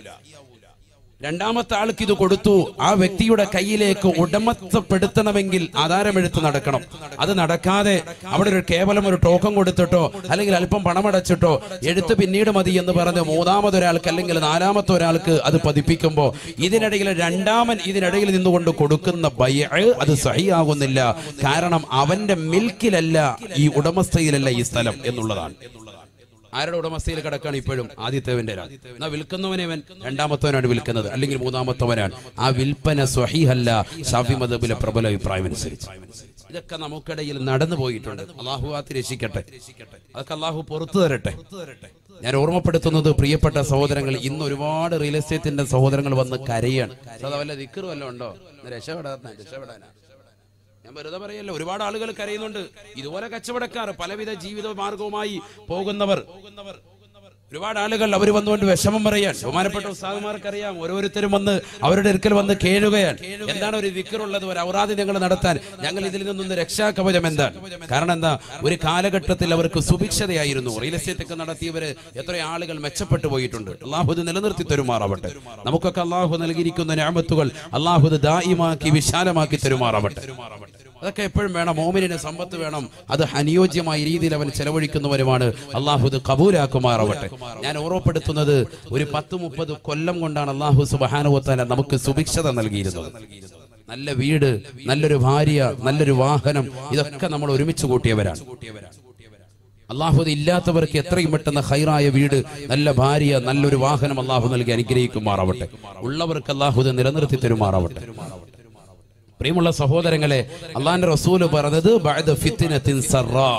രണ്ടാമത്തെ ആൾക്ക് ഇത് കൊടുത്തു ആ വ്യക്തിയുടെ കയ്യിലേക്ക് ഉടമസ്ഥപ്പെടുത്തണമെങ്കിൽ ആധാരമെഴുത്ത് നടക്കണം അത് നടക്കാതെ അവിടെ ഒരു കേവലം ഒരു ടോക്കൺ കൊടുത്തിട്ടോ അല്ലെങ്കിൽ അല്പം പണമടച്ചിട്ടോ എഴുത്ത് പിന്നീട് മതി എന്ന് പറഞ്ഞ് മൂന്നാമതൊരാൾക്ക് അല്ലെങ്കിൽ നാലാമത്തെ ഒരാൾക്ക് അത് പതിപ്പിക്കുമ്പോൾ ഇതിനിടയിൽ രണ്ടാമൻ ഇതിനിടയിൽ നിന്നുകൊണ്ട് കൊടുക്കുന്ന ബയ അത് സഹിയാകുന്നില്ല കാരണം അവന്റെ മിൽക്കിലല്ല ഈ ഉടമസ്ഥയിലല്ല ഈ സ്ഥലം എന്നുള്ളതാണ് ആരുടെ ഉടമസ്ഥയിൽ കിടക്കാണ് ഇപ്പോഴും ആദ്യത്തേവന്റെ എന്നാ വിൽക്കുന്നവനവൻ രണ്ടാമത്തവനാണ് വിൽക്കുന്നത് അല്ലെങ്കിൽ മൂന്നാമത്തവനാണ് ആ വിൽപ്പന സ്വഹീഹല്ല ഷാഫി മദബിലെ പ്രബല അഭിപ്രായം അനുസരിച്ച് ഇതൊക്കെ നമുക്കിടയിൽ നടന്നു പോയിട്ടുണ്ട് അള്ളാഹു ആത്തി രക്ഷിക്കട്ടെ അതൊക്കെ അള്ളാഹു പുറത്തു തരട്ടെ ഞാൻ ഓർമ്മപ്പെടുത്തുന്നത് പ്രിയപ്പെട്ട സഹോദരങ്ങൾ ഇന്ന് ഒരുപാട് റിയൽ എസ്റ്റേറ്റിന്റെ സഹോദരങ്ങൾ വന്ന് കരയാണ് അത് വല്ല ദിക്കറ് വല്ലതും ഉണ്ടോ ഇന്ന് രക്ഷപ്പെടാത്ത രക്ഷപ്പെടാനാ ഞാൻ വെറുതെ പറയല്ല ഒരുപാട് ആളുകൾ കരയുന്നുണ്ട് ഇതുപോലെ കച്ചവടക്കാർ പലവിധ ജീവിത മാർഗവുമായി പോകുന്നവർ ഒരുപാട് ആളുകൾ അവർ വന്നുകൊണ്ട് വിഷമം പറയാൻ ബഹുമാനപ്പെട്ട ഉസ്താദുമാർക്കറിയാം ഓരോരുത്തരും വന്ന് അവരുടെ അടുക്കൽ വന്ന് കേഴുകയാണ് എന്താണ് ഒരു വിക്കറുള്ളത് ഒരു ഔറാദ് ഞങ്ങൾ നടത്താൻ ഞങ്ങൾ ഇതിൽ നിന്നൊന്ന് രക്ഷാകവചം എന്താണ് കാരണം എന്താ ഒരു കാലഘട്ടത്തിൽ അവർക്ക് സുഭിക്ഷതയായിരുന്നു റിയൽ എസ്റ്റേറ്റ് ഒക്കെ നടത്തിയവര് എത്ര ആളുകൾ മെച്ചപ്പെട്ടു പോയിട്ടുണ്ട് അള്ളാഹു ഇത് നിലനിർത്തി തരുമാറാവട്ടെ നമുക്കൊക്കെ അള്ളാഹു നൽകിയിരിക്കുന്ന ഞാമത്തുകൾ അള്ളാഹു ഇത് ദായിമാക്കി വിശാലമാക്കി തരുമാറാവട്ടെ അതൊക്കെ എപ്പോഴും വേണം മോമിനിന് സമ്പത്ത് വേണം അത് അനുയോജ്യമായ രീതിയിൽ അവൻ ചെലവഴിക്കുന്നവരുമാണ് അള്ളാഹു ഇത് കബൂലാക്കുമാറാവട്ടെ ഞാൻ ഓർമ്മപ്പെടുത്തുന്നത് ഒരു പത്ത് മുപ്പത് കൊല്ലം കൊണ്ടാണ് അള്ളാഹു സുബാനുവത്താല നമുക്ക് സുഭിക്ഷത നൽകിയിരുന്നത് നല്ല വീട് നല്ലൊരു ഭാര്യ നല്ലൊരു വാഹനം ഇതൊക്കെ നമ്മൾ ഒരുമിച്ച് കൂട്ടിയവരാണ് അള്ളാഹു ഇത് ഇല്ലാത്തവർക്ക് എത്രയും പെട്ടെന്ന് ഹൈറായ വീട് നല്ല ഭാര്യ നല്ലൊരു വാഹനം അള്ളാഹു നൽകി അനുഗ്രഹിക്കുമാറാവട്ടെ ഉള്ളവർക്ക് അള്ളാഹു ഇത് നിലനിർത്തി തരുമാറാവട്ടെ പ്രിയമുള്ള സഹോദരങ്ങളെ അള്ളാന്റെ റസൂല് പറഞ്ഞത് ബഅദ ഫിത്നത്തിൻ സറാ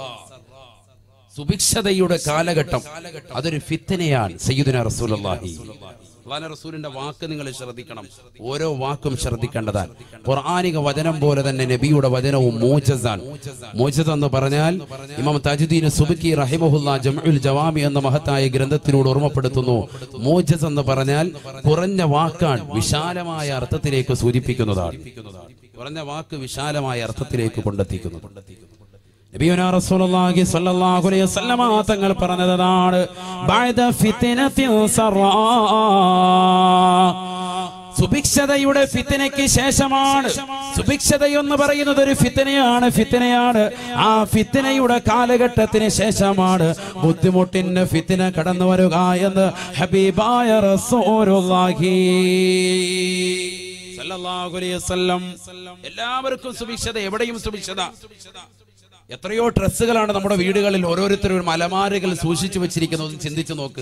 സുഭിക്ഷതയുടെ കാലഘട്ടം അതൊരു ഫിത്തനയാണ് സയ്യിദുന റസൂലുള്ളാഹി അള്ളാന്റെ റസൂലിന്റെ വാക്ക് നിങ്ങൾ ശ്രദ്ധിക്കണം ഓരോ വാക്കും ശ്രദ്ധിക്കേണ്ടതാണ് ഖുർആാനിക വചനം പോലെ തന്നെ നബിയുടെ വചനവും മോജസാണ് മോജസ് എന്ന് പറഞ്ഞാൽ ഇമാം താജുദ്ദീൻ സുബിക്കി റഹിമഹുല്ല ജംഉൽ ജവാമി എന്ന മഹത്തായ ഗ്രന്ഥത്തിലൂടെ ഓർമ്മപ്പെടുത്തുന്നു മോജസ് എന്ന് പറഞ്ഞാൽ കുറഞ്ഞ വാക്കാണ് വിശാലമായ അർത്ഥത്തിലേക്ക് സൂചിപ്പിക്കുന്നതാണ് കുറഞ്ഞ വാക്ക് വിശാലമായ അർത്ഥത്തിലേക്ക് കൊണ്ടെത്തിക്കുന്നു നബിയുനാ റസൂലുള്ളാഹി സ്വല്ലല്ലാഹു അലൈഹി വസല്ലമ തങ്ങൾ പറഞ്ഞതാണ് ബഅദ ഫിത്നത്തിൻ സറാ സുഭിക്ഷതയുടെ ഫിത്തനയ്ക്ക് ശേഷമാണ് സുഭിക്ഷത എന്ന് പറയുന്നത് ഒരു ഫിത്തനയാണ് ഫിത്തനയാണ് ആ ഫിത്തനയുടെ കാലഘട്ടത്തിന് ശേഷമാണ് ബുദ്ധിമുട്ടിന്റെ ഫിത്തന കടന്നു വരിക എന്ന് ഹബീബായ റസൂലുള്ളാഹി സല്ലല്ലാഹു അലൈഹി വസല്ലം എല്ലാവർക്കും സുഭിക്ഷത എവിടെയും സുഭിക്ഷത എത്രയോ ഡ്രസ്സുകളാണ് നമ്മുടെ വീടുകളിൽ ഓരോരുത്തരും ഒരു മലമാരുകൾ സൂക്ഷിച്ചു വെച്ചിരിക്കുന്നത് ഒന്ന് ചിന്തിച്ചു നോക്ക്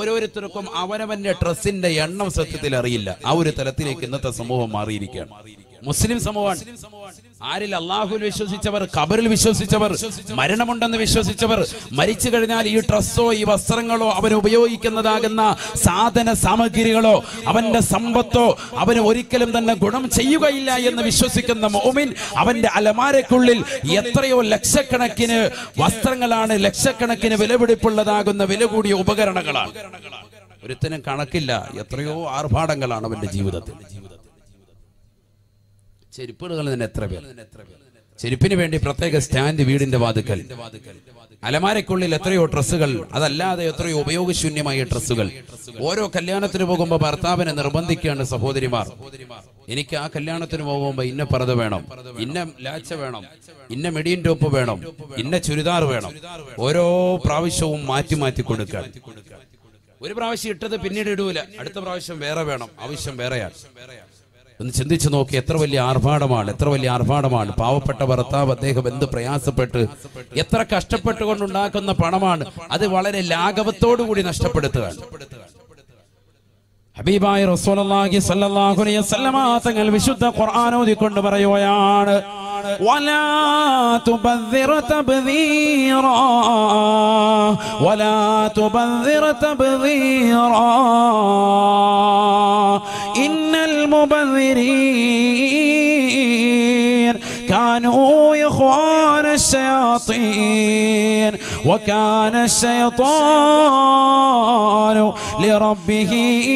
ഓരോരുത്തർക്കും അവനവന്റെ ഡ്രസ്സിന്റെ എണ്ണം സത്യത്തിൽ അറിയില്ല ആ ഒരു തലത്തിലേക്ക് ഇന്നത്തെ സമൂഹം മാറിയിരിക്കുകയാണ് മുസ്ലിം സമൂഹമാണ് ആരിൽ അള്ളാഹുൽ വിശ്വസിച്ചവർ ഖബറിൽ വിശ്വസിച്ചവർ മരണമുണ്ടെന്ന് വിശ്വസിച്ചവർ മരിച്ചു കഴിഞ്ഞാൽ ഈ ഡ്രസ്സോ ഈ വസ്ത്രങ്ങളോ അവൻ ഉപയോഗിക്കുന്നതാകുന്ന സാധന സാമഗ്രികളോ അവന്റെ സമ്പത്തോ അവന് ഒരിക്കലും തന്നെ ഗുണം ചെയ്യുകയില്ല എന്ന് വിശ്വസിക്കുന്ന മോമിൻ അവന്റെ അലമാരക്കുള്ളിൽ എത്രയോ ലക്ഷക്കണക്കിന് വസ്ത്രങ്ങളാണ് ലക്ഷക്കണക്കിന് വിലപിടിപ്പുള്ളതാകുന്ന വില കൂടിയ ഉപകരണങ്ങളാണ് ഒരുത്തനും കണക്കില്ല എത്രയോ ആർഭാടങ്ങളാണ് അവന്റെ ജീവിതത്തിൽ ചെരുപ്പുകൾ തന്നെ എത്ര പേർ ചെരുപ്പിന് വേണ്ടി പ്രത്യേക സ്റ്റാൻഡ് വീടിന്റെ വാതുക്കൽ അലമാരയ്ക്കുള്ളിൽ എത്രയോ ഡ്രസ്സുകൾ അതല്ലാതെ എത്രയോ ഉപയോഗശൂന്യമായ ഡ്രസ്സുകൾ ഓരോ കല്യാണത്തിന് പോകുമ്പോൾ ഭർത്താവിനെ നിർബന്ധിക്കുകയാണ് സഹോദരിമാർ എനിക്ക് ആ കല്യാണത്തിന് പോകുമ്പോ ഇന്ന പർദ്ദ വേണം ഇന്ന ലാച്ച വേണം ഇന്ന മെഡിയൻ ടോപ്പ് വേണം ഇന്ന ചുരിദാർ വേണം ഓരോ പ്രാവശ്യവും മാറ്റി മാറ്റി കൊടുക്കാൻ ഒരു പ്രാവശ്യം ഇട്ടത് പിന്നീട് ഇടൂല അടുത്ത പ്രാവശ്യം വേറെ വേണം ആവശ്യം വേറെയാണ് ഒന്ന് ചിന്തിച്ചു നോക്കി എത്ര വലിയ ആർഭാടമാണ് എത്ര വലിയ ആർഭാടമാണ് പാവപ്പെട്ട ഭർത്താവ് അദ്ദേഹം എന്ത് പ്രയാസപ്പെട്ട് എത്ര കഷ്ടപ്പെട്ടുകൊണ്ടുണ്ടാക്കുന്ന പണമാണ് അത് വളരെ ലാഘവത്തോടു കൂടി നഷ്ടപ്പെടുത്തുകയാണ് ഹബീബായ റസൂലുള്ളാഹി സ്വല്ലല്ലാഹു അലൈഹി വസല്ലമ തങ്ങൾ വിശുദ്ധ ഖുർആൻ ഓതിക്കൊണ്ട് പറയുകയാണ് വലാ തുബദ്ദിർ തബ്ദീറാ വലാ തുബദ്ദിർ തബ്ദീറാ ഇന്നൽ മുബദ്ദിരീൻ كانوا إخوان الشياطين وكان الشيطان لربه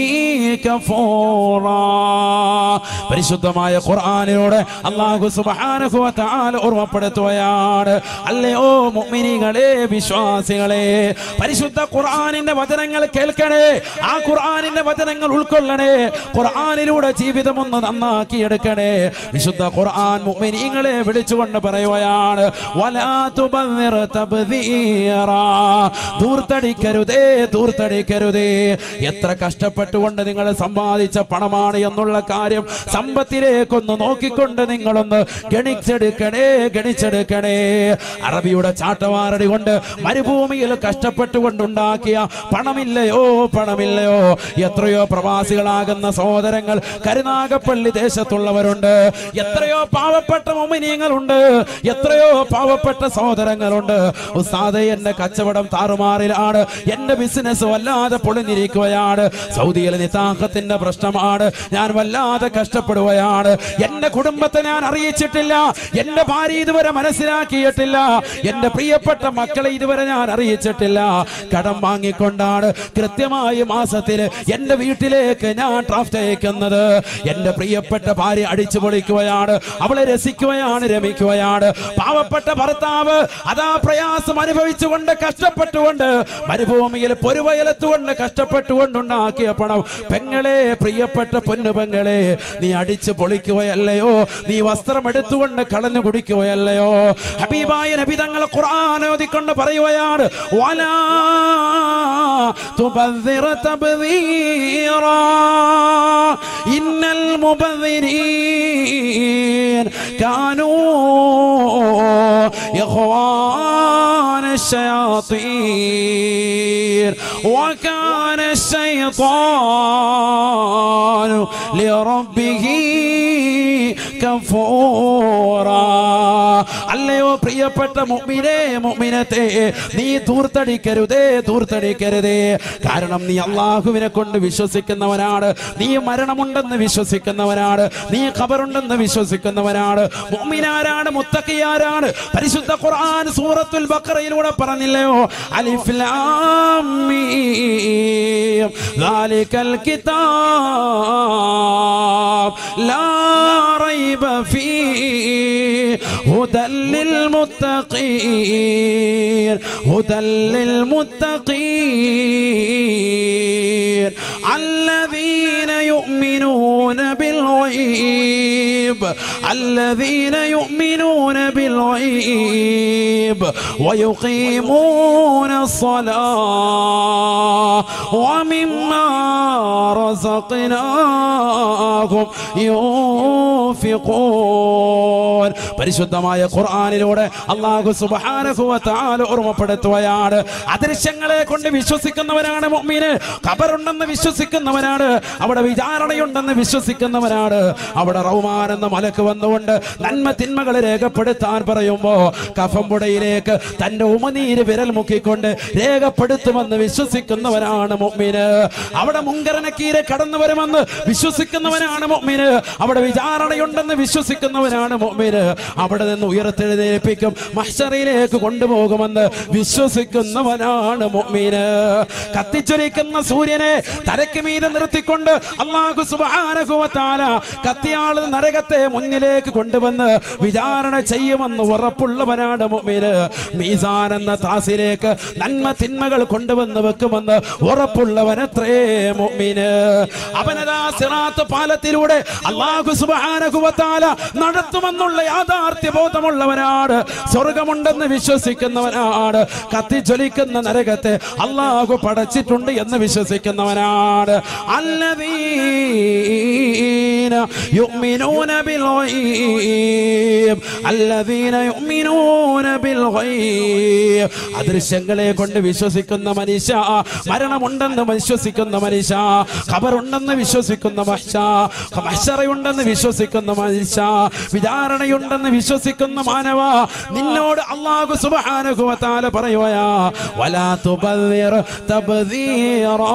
كفورا പരിശുദ്ധമായ ഖുർആനിലൂടെ അള്ളാഹു സുബ്ഹാനഹു വ തആല ഓർമ്മപ്പെടുത്തുകയാണ് അല്ലയോ മുഅ്മിനീകളെ വിശ്വാസികളെ പരിശുദ്ധ ഖുർആനിന്റെ വചനങ്ങൾ കേൾക്കണേ ആ ഖുർആനിന്റെ വചനങ്ങൾ ഉൾക്കൊള്ളണേ ഖുർആനിലൂടെ ജീവിതം ഒന്ന് നന്നാക്കി എടുക്കണേ വിശുദ്ധ ഖുർആൻ മുഅ്മിനീങ്ങളെ വിളിച്ചുകൊണ്ട് പറയുകയാണ് വലാ തുബദ്ദിർ തബ്ദീറാ ദൂർത്തടിക്കരുതേ ദൂർത്തടിക്കരുതേ എത്ര കഷ്ടപ്പെട്ടുകൊണ്ട് നിങ്ങൾ സമ്പാദിച്ച പണമാണ് എന്നുള്ള കാര്യം സമ്പത്തിലേക്കൊന്ന് നോക്കിക്കൊണ്ട് നിങ്ങളൊന്ന് ഗണിച്ചെടുക്കണേ ഗണിച്ചെടുക്കണേ അറബിയുടെ ചാട്ടവാറടി കൊണ്ട് മരുഭൂമിയിൽ കഷ്ടപ്പെട്ടുകൊണ്ടുണ്ടാക്കിയ പണമില്ലയോ പണമില്ലയോ എത്രയോ പ്രവാസികളാകുന്ന സഹോദരങ്ങൾ കരുനാഗപ്പള്ളി ദേശത്തുള്ളവരുണ്ട് എത്രയോ പാവപ്പെട്ട മൊമിനിയങ്ങളുണ്ട് എത്രയോ പാവപ്പെട്ട സഹോദരങ്ങളുണ്ട് ഉസ്താദെ എന്റെ കച്ചവടം താറുമാറിലാണ് എന്റെ ബിസിനസ് വല്ലാതെ പൊളിഞ്ഞിരിക്കുകയാണ് സൗദിയിലെ നിതാഹത്തിന്റെ പ്രശ്നമാണ് ഞാൻ വല്ലാതെ കഷ്ടപ്പെടുകയാണ് എന്റെ കുടുംബത്തെ ഞാൻ അറിയിച്ചിട്ടില്ല എന്റെ ഭാര്യ ഇതുവരെ മനസ്സിലാക്കിയിട്ടില്ല എന്റെ പ്രിയപ്പെട്ട മക്കളെ ഇതുവരെ ഞാൻ അറിയിച്ചിട്ടില്ല കടം വാങ്ങിക്കൊണ്ടാണ് കൃത്യമായി മാസത്തിൽ എന്റെ വീട്ടിലേക്ക് ഞാൻ ഡ്രാഫ്റ്റ് അയക്കുന്നത് എന്റെ പ്രിയപ്പെട്ട ഭാര്യ അടിച്ചു പൊളിക്കുകയാണ് അവളെ രസിക്കുകയാണ് രമിക്കുകയാണ് പാവപ്പെട്ട ഭർത്താവ് അതാ പ്രയാസം അനുഭവിച്ചുകൊണ്ട് കഷ്ടപ്പെട്ടുകൊണ്ട് മരുഭൂമിയിൽ പൊരുവയലത്തുകൊണ്ട് കഷ്ടപ്പെട്ടുകൊണ്ടുണ്ടാക്കിയ പണം പെങ്ങളെ പ്രിയപ്പെട്ട പൊന്നു പെങ്ങളെ നീ അടിച്ചു പൊളിക്കുകയല്ലയോ നീ വസ്ത്രം എടുത്തുകൊണ്ട് കളഞ്ഞു കുടിക്കുകയല്ലയോ ഹബീബായ നബി തങ്ങൾ ഖുർആൻ ഓതിക്കൊണ്ട് പറയുകയാണ് വലാ തുബദ്ദിർ തബ്ദീറാ ഇന്നൽ മുബദ്ദിരീൻ കാനൂ إخوان الشياطين وكان الشيطان لربه كفورا അല്ലയോ പ്രിയപ്പെട്ട മുഅ്മിനേ മുഅ്മിനത്തെ നീ ദൂർത്തടിക്കരുതേ ദൂർത്തടിക്കരുതേ കാരണം നീ അള്ളാഹുവിനെ കൊണ്ട് വിശ്വസിക്കുന്നവനാണ് നീ മരണമുണ്ടെന്ന് വിശ്വസിക്കുന്നവനാണ് നീ ഖബറുണ്ടെന്ന് വിശ്വസിക്കുന്നവനാണ് മുഅ്മിനാരാണ് മുത്തഖിയാരാണ് പരിശുദ്ധ ഖുർആൻ സൂറത്തുൽ ബഖറയിലൂടെ പറഞ്ഞില്ലയോ അലിഫ് ലാം മീം ദാലികൽ കിതാബ് ലാ റൈബ ഫീഹി هدى للمتقين هدى للمتقين الذين يؤمنون بالغيب الذين يؤمنون بالغيب ويقيمون الصلاة ومما رزقناهم ينفقون പരിശുദ്ധമായ ഖുർആനിലൂടെ അള്ളാഹു സുബ്ഹാനഹു വ തആല ഓർമ്മപ്പെടുത്തുകയാണ് അദൃശ്യങ്ങളെ കൊണ്ട് വിശ്വസിക്കുന്നവരാണ് മുഅ്മിന് ഖബറുണ്ടെന്ന് വിശ്വസിക്കുന്നവനാണ് അവിടെ വിചാരണയുണ്ടെന്ന് വിശ്വസിക്കുന്നവനാണ് അവിടെ റഹ്മാൻ നിന്ന് മലക്ക് വന്നുകൊണ്ട് നന്മ തിന്മകൾ രേഖപ്പെടുത്താൻ പറയുമ്പോ കഫമ്പുടയിലേക്ക് തന്റെ ഉമനീര് വിരൽ മുക്കിക്കൊണ്ട് രേഖപ്പെടുത്തുമെന്ന് വിശ്വസിക്കുന്നവനാണ് മുഅ്മിന് അവിടെ മുങ്കരനക്കീരെ കടന്നു വരുമെന്ന് വിശ്വസിക്കുന്നവനാണ് മുഅ്മിന് അവിടെ വിചാരണയുണ്ടെന്ന് വിശ്വസിക്കുന്നവനാണ് മുഅ്മിന് അവിടെ നിന്ന് ഉയർത്തെഴുന്നേൽപ്പിക്കും മഹ്ശറിലേക്ക് കൊണ്ടുപോകുമെന്ന് വിശ്വസിക്കുന്നവനാണ് മുഅ്മിന് കത്തിച്ചൊലിക്കുന്ന സൂര്യനെ തലയ്ക്ക് മീതെ നിർത്തിക്കൊണ്ട് അള്ളാഹു സുബ്ഹാനഹു വ തആല കത്തിയാള് നരകത്തെ മുന്നിലേക്ക് കൊണ്ടുവന്ന് വിചാരണ ചെയ്യുമെന്ന് ഉറപ്പുള്ളവനാണ് മുഅ്മിന് മീസാൻ എന്ന താസിലേക്ക് നന്മ തിന്മകൾ കൊണ്ടുവന്ന് വെക്കുമെന്ന് ഉറപ്പുള്ളവനത്രേ മുഅ്മിന് അവനതാ സിറാത്ത് പാലത്തിലൂടെ അള്ളാഹു സുബ്ഹാനഹു വ തആല നടത്തുമെന്നുള്ള യാഥാർത്ഥ്യ ബോധമുള്ളവനാണ് സ്വർഗമുണ്ടെന്ന് വിശ്വസിക്കുന്നവനാണ് കത്തിജ്വലിക്കുന്ന നരകത്തെ അള്ളാഹു പടച്ചിട്ടുണ്ട് എന്ന് വിശ്വസിക്കുന്നവനാണ് الذين يؤمنون بالغيب الذين يؤمنون بالغيب അദൃശ്യങ്ങളെ കൊണ്ട് വിശ്വസിക്കുന്ന മനുഷ്യ മരണമുണ്ടെന്ന് വിശ്വസിക്കുന്ന മനുഷ്യ ഖബറുണ്ടെന്ന് വിശ്വസിക്കുന്ന മനുഷ്യ മഹ്ശറയുണ്ടെന്ന് വിശ്വസിക്കുന്ന മനുഷ്യ വിചാരണയുണ്ടെന്ന് വിശ്വസിക്കുന്ന മാനവ നിന്നോട് അള്ളാഹു സുബ്ഹാനഹു വ തആല പറയുകയാ വലാ തുബദ്ദിർ തബ്ദീറാ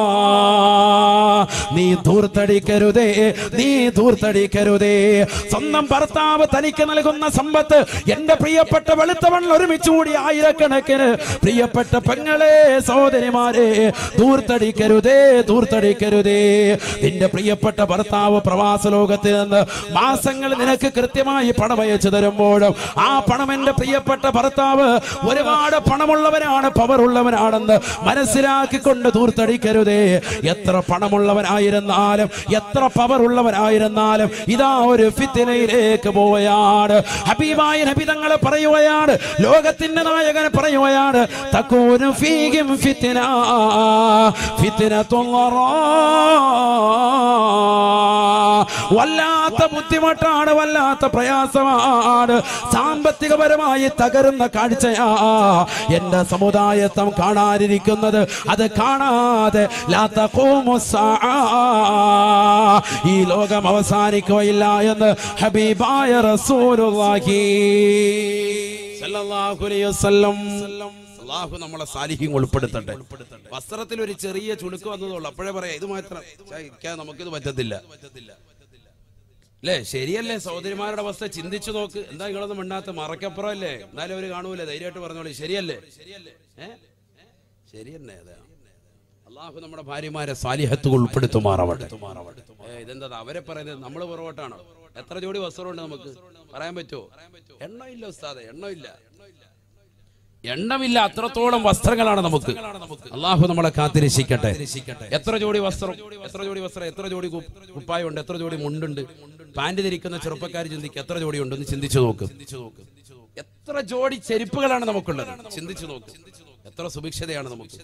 നീ ധൂർത്തടിക്കരുതേ നീ ധൂർത്തടിക്കരുതേ സ്വന്തം ഭർത്താവ് തനിക്ക് നൽകുന്ന സമ്പത്ത് എന്റെ പ്രിയപ്പെട്ട വെളുത്തവണ്ണം ഒരുമിച്ച് കൂടി ആയിരക്കണക്കിന് പ്രിയപ്പെട്ട പെങ്ങളെ സഹോദരിമാരെ ധൂർത്തടിക്കരുതേ ധൂർത്തടിക്കരുതേ നിന്റെ പ്രിയപ്പെട്ട ഭർത്താവ് പ്രവാസ ലോകത്തിൽ നിന്ന് മാസങ്ങൾ നിനക്ക് കൃത്യമായി പണം അയച്ചു തരുമ്പോഴും ആ പണം എന്റെ പ്രിയപ്പെട്ട ഭർത്താവ് ഒരുപാട് പണമുള്ളവനാണ് പവർ ഉള്ളവനാണെന്ന് മനസ്സിലാക്കിക്കൊണ്ട് ധൂർത്തടിക്കരുതേ എത്ര പണമുള്ളവനായിരുന്നാലും എത്ര പവർ ഉള്ളവനായിരുന്നാലും ഇതാ ഒരു ഫിത്തിനയിലേക്ക് പോവുകയാണ് ഹബീബായ നബിതങ്ങളെ പറയുകയാണ് ലോകത്തിന്റെ നായകൻ പറയുകയാണ് തക്കൂനും ഫീഗിം ഫിത്തിന ഫിത്തിന വല്ലാത്ത ബുദ്ധിമുട്ടാണ് വല്ലാത്ത പ്രയാസമാണ് സാമ്പത്തികപരമായി തകരുന്ന കാഴ്ചയാ എന്റെ സമുദായത്വം കാണാനിരിക്കുന്നത് അത് കാണാതെ ലാ തഖൂമു സ്സാഅ. ഈ ലോകം അവസാനിക്കുകയില്ല എന്ന് ഹബീബായ റസൂലുള്ളാഹി സല്ലല്ലാഹു അലൈഹി വസല്ലം അള്ളാഹു നമ്മളെ സാലിഹ്യം ഉൾപ്പെടുത്തട്ടെ വസ്ത്രത്തിൽ ഒരു ചെറിയ ചുളുക്ക് വന്നതുള്ളൂ അപ്പോഴേ പറയാം ഇത് മാത്രം ഛെ, ഇരിക്കാൻ നമുക്കിത് പറ്റത്തില്ല അല്ലേ ശരിയല്ലേ സഹോദരിമാരുടെ അവസ്ഥ ചിന്തിച്ചു നോക്ക് എന്താ നിങ്ങളൊന്നും മിണ്ടാത്ത മറക്കപ്പുറം അല്ലേ എന്നാലും അവര് കാണൂലേ ധൈര്യമായിട്ട് പറഞ്ഞോളൂ ശരിയല്ലേ ഏ ശരിയല്ലേ അതെ അള്ളാഹു നമ്മുടെ ഭാര്യമാരെ സാലിഹത്ത് ഉൾപ്പെടുത്തുമാറാവട്ടെ ഏ, ഇതെന്താ അവരെ പറയുന്നത് നമ്മൾ പുറകോട്ടാണോ എത്ര ജോഡി വസ്ത്രമുണ്ട് നമുക്ക് പറയാൻ പറ്റുമോ എണ്ണമില്ല ഉസ്താദെ എണ്ണമില്ല എണ്ണമില്ല അത്രത്തോളം വസ്ത്രങ്ങളാണ് നമുക്ക് അള്ളാഹു നമ്മളെ കാത്തിരക്ഷിക്കട്ടെ എത്ര ജോഡി വസ്ത്രം എത്ര ജോഡി വസ്ത്രം എത്ര ജോഡി കു- കുപ്പായമുണ്ട് എത്ര ജോഡി മുണ്ടുണ്ട് പാന്റ് ധരിക്കുന്ന ചെറുപ്പക്കാർ ചിന്തിക്ക് എത്ര ജോഡി ഉണ്ടെന്ന് ചിന്തിച്ചു നോക്ക് എത്ര ജോഡി ചെരുപ്പുകളാണ് നമുക്കുള്ളത് ചിന്തിച്ചു നോക്ക് എത്ര സുഭിക്ഷതയാണ് നമുക്ക്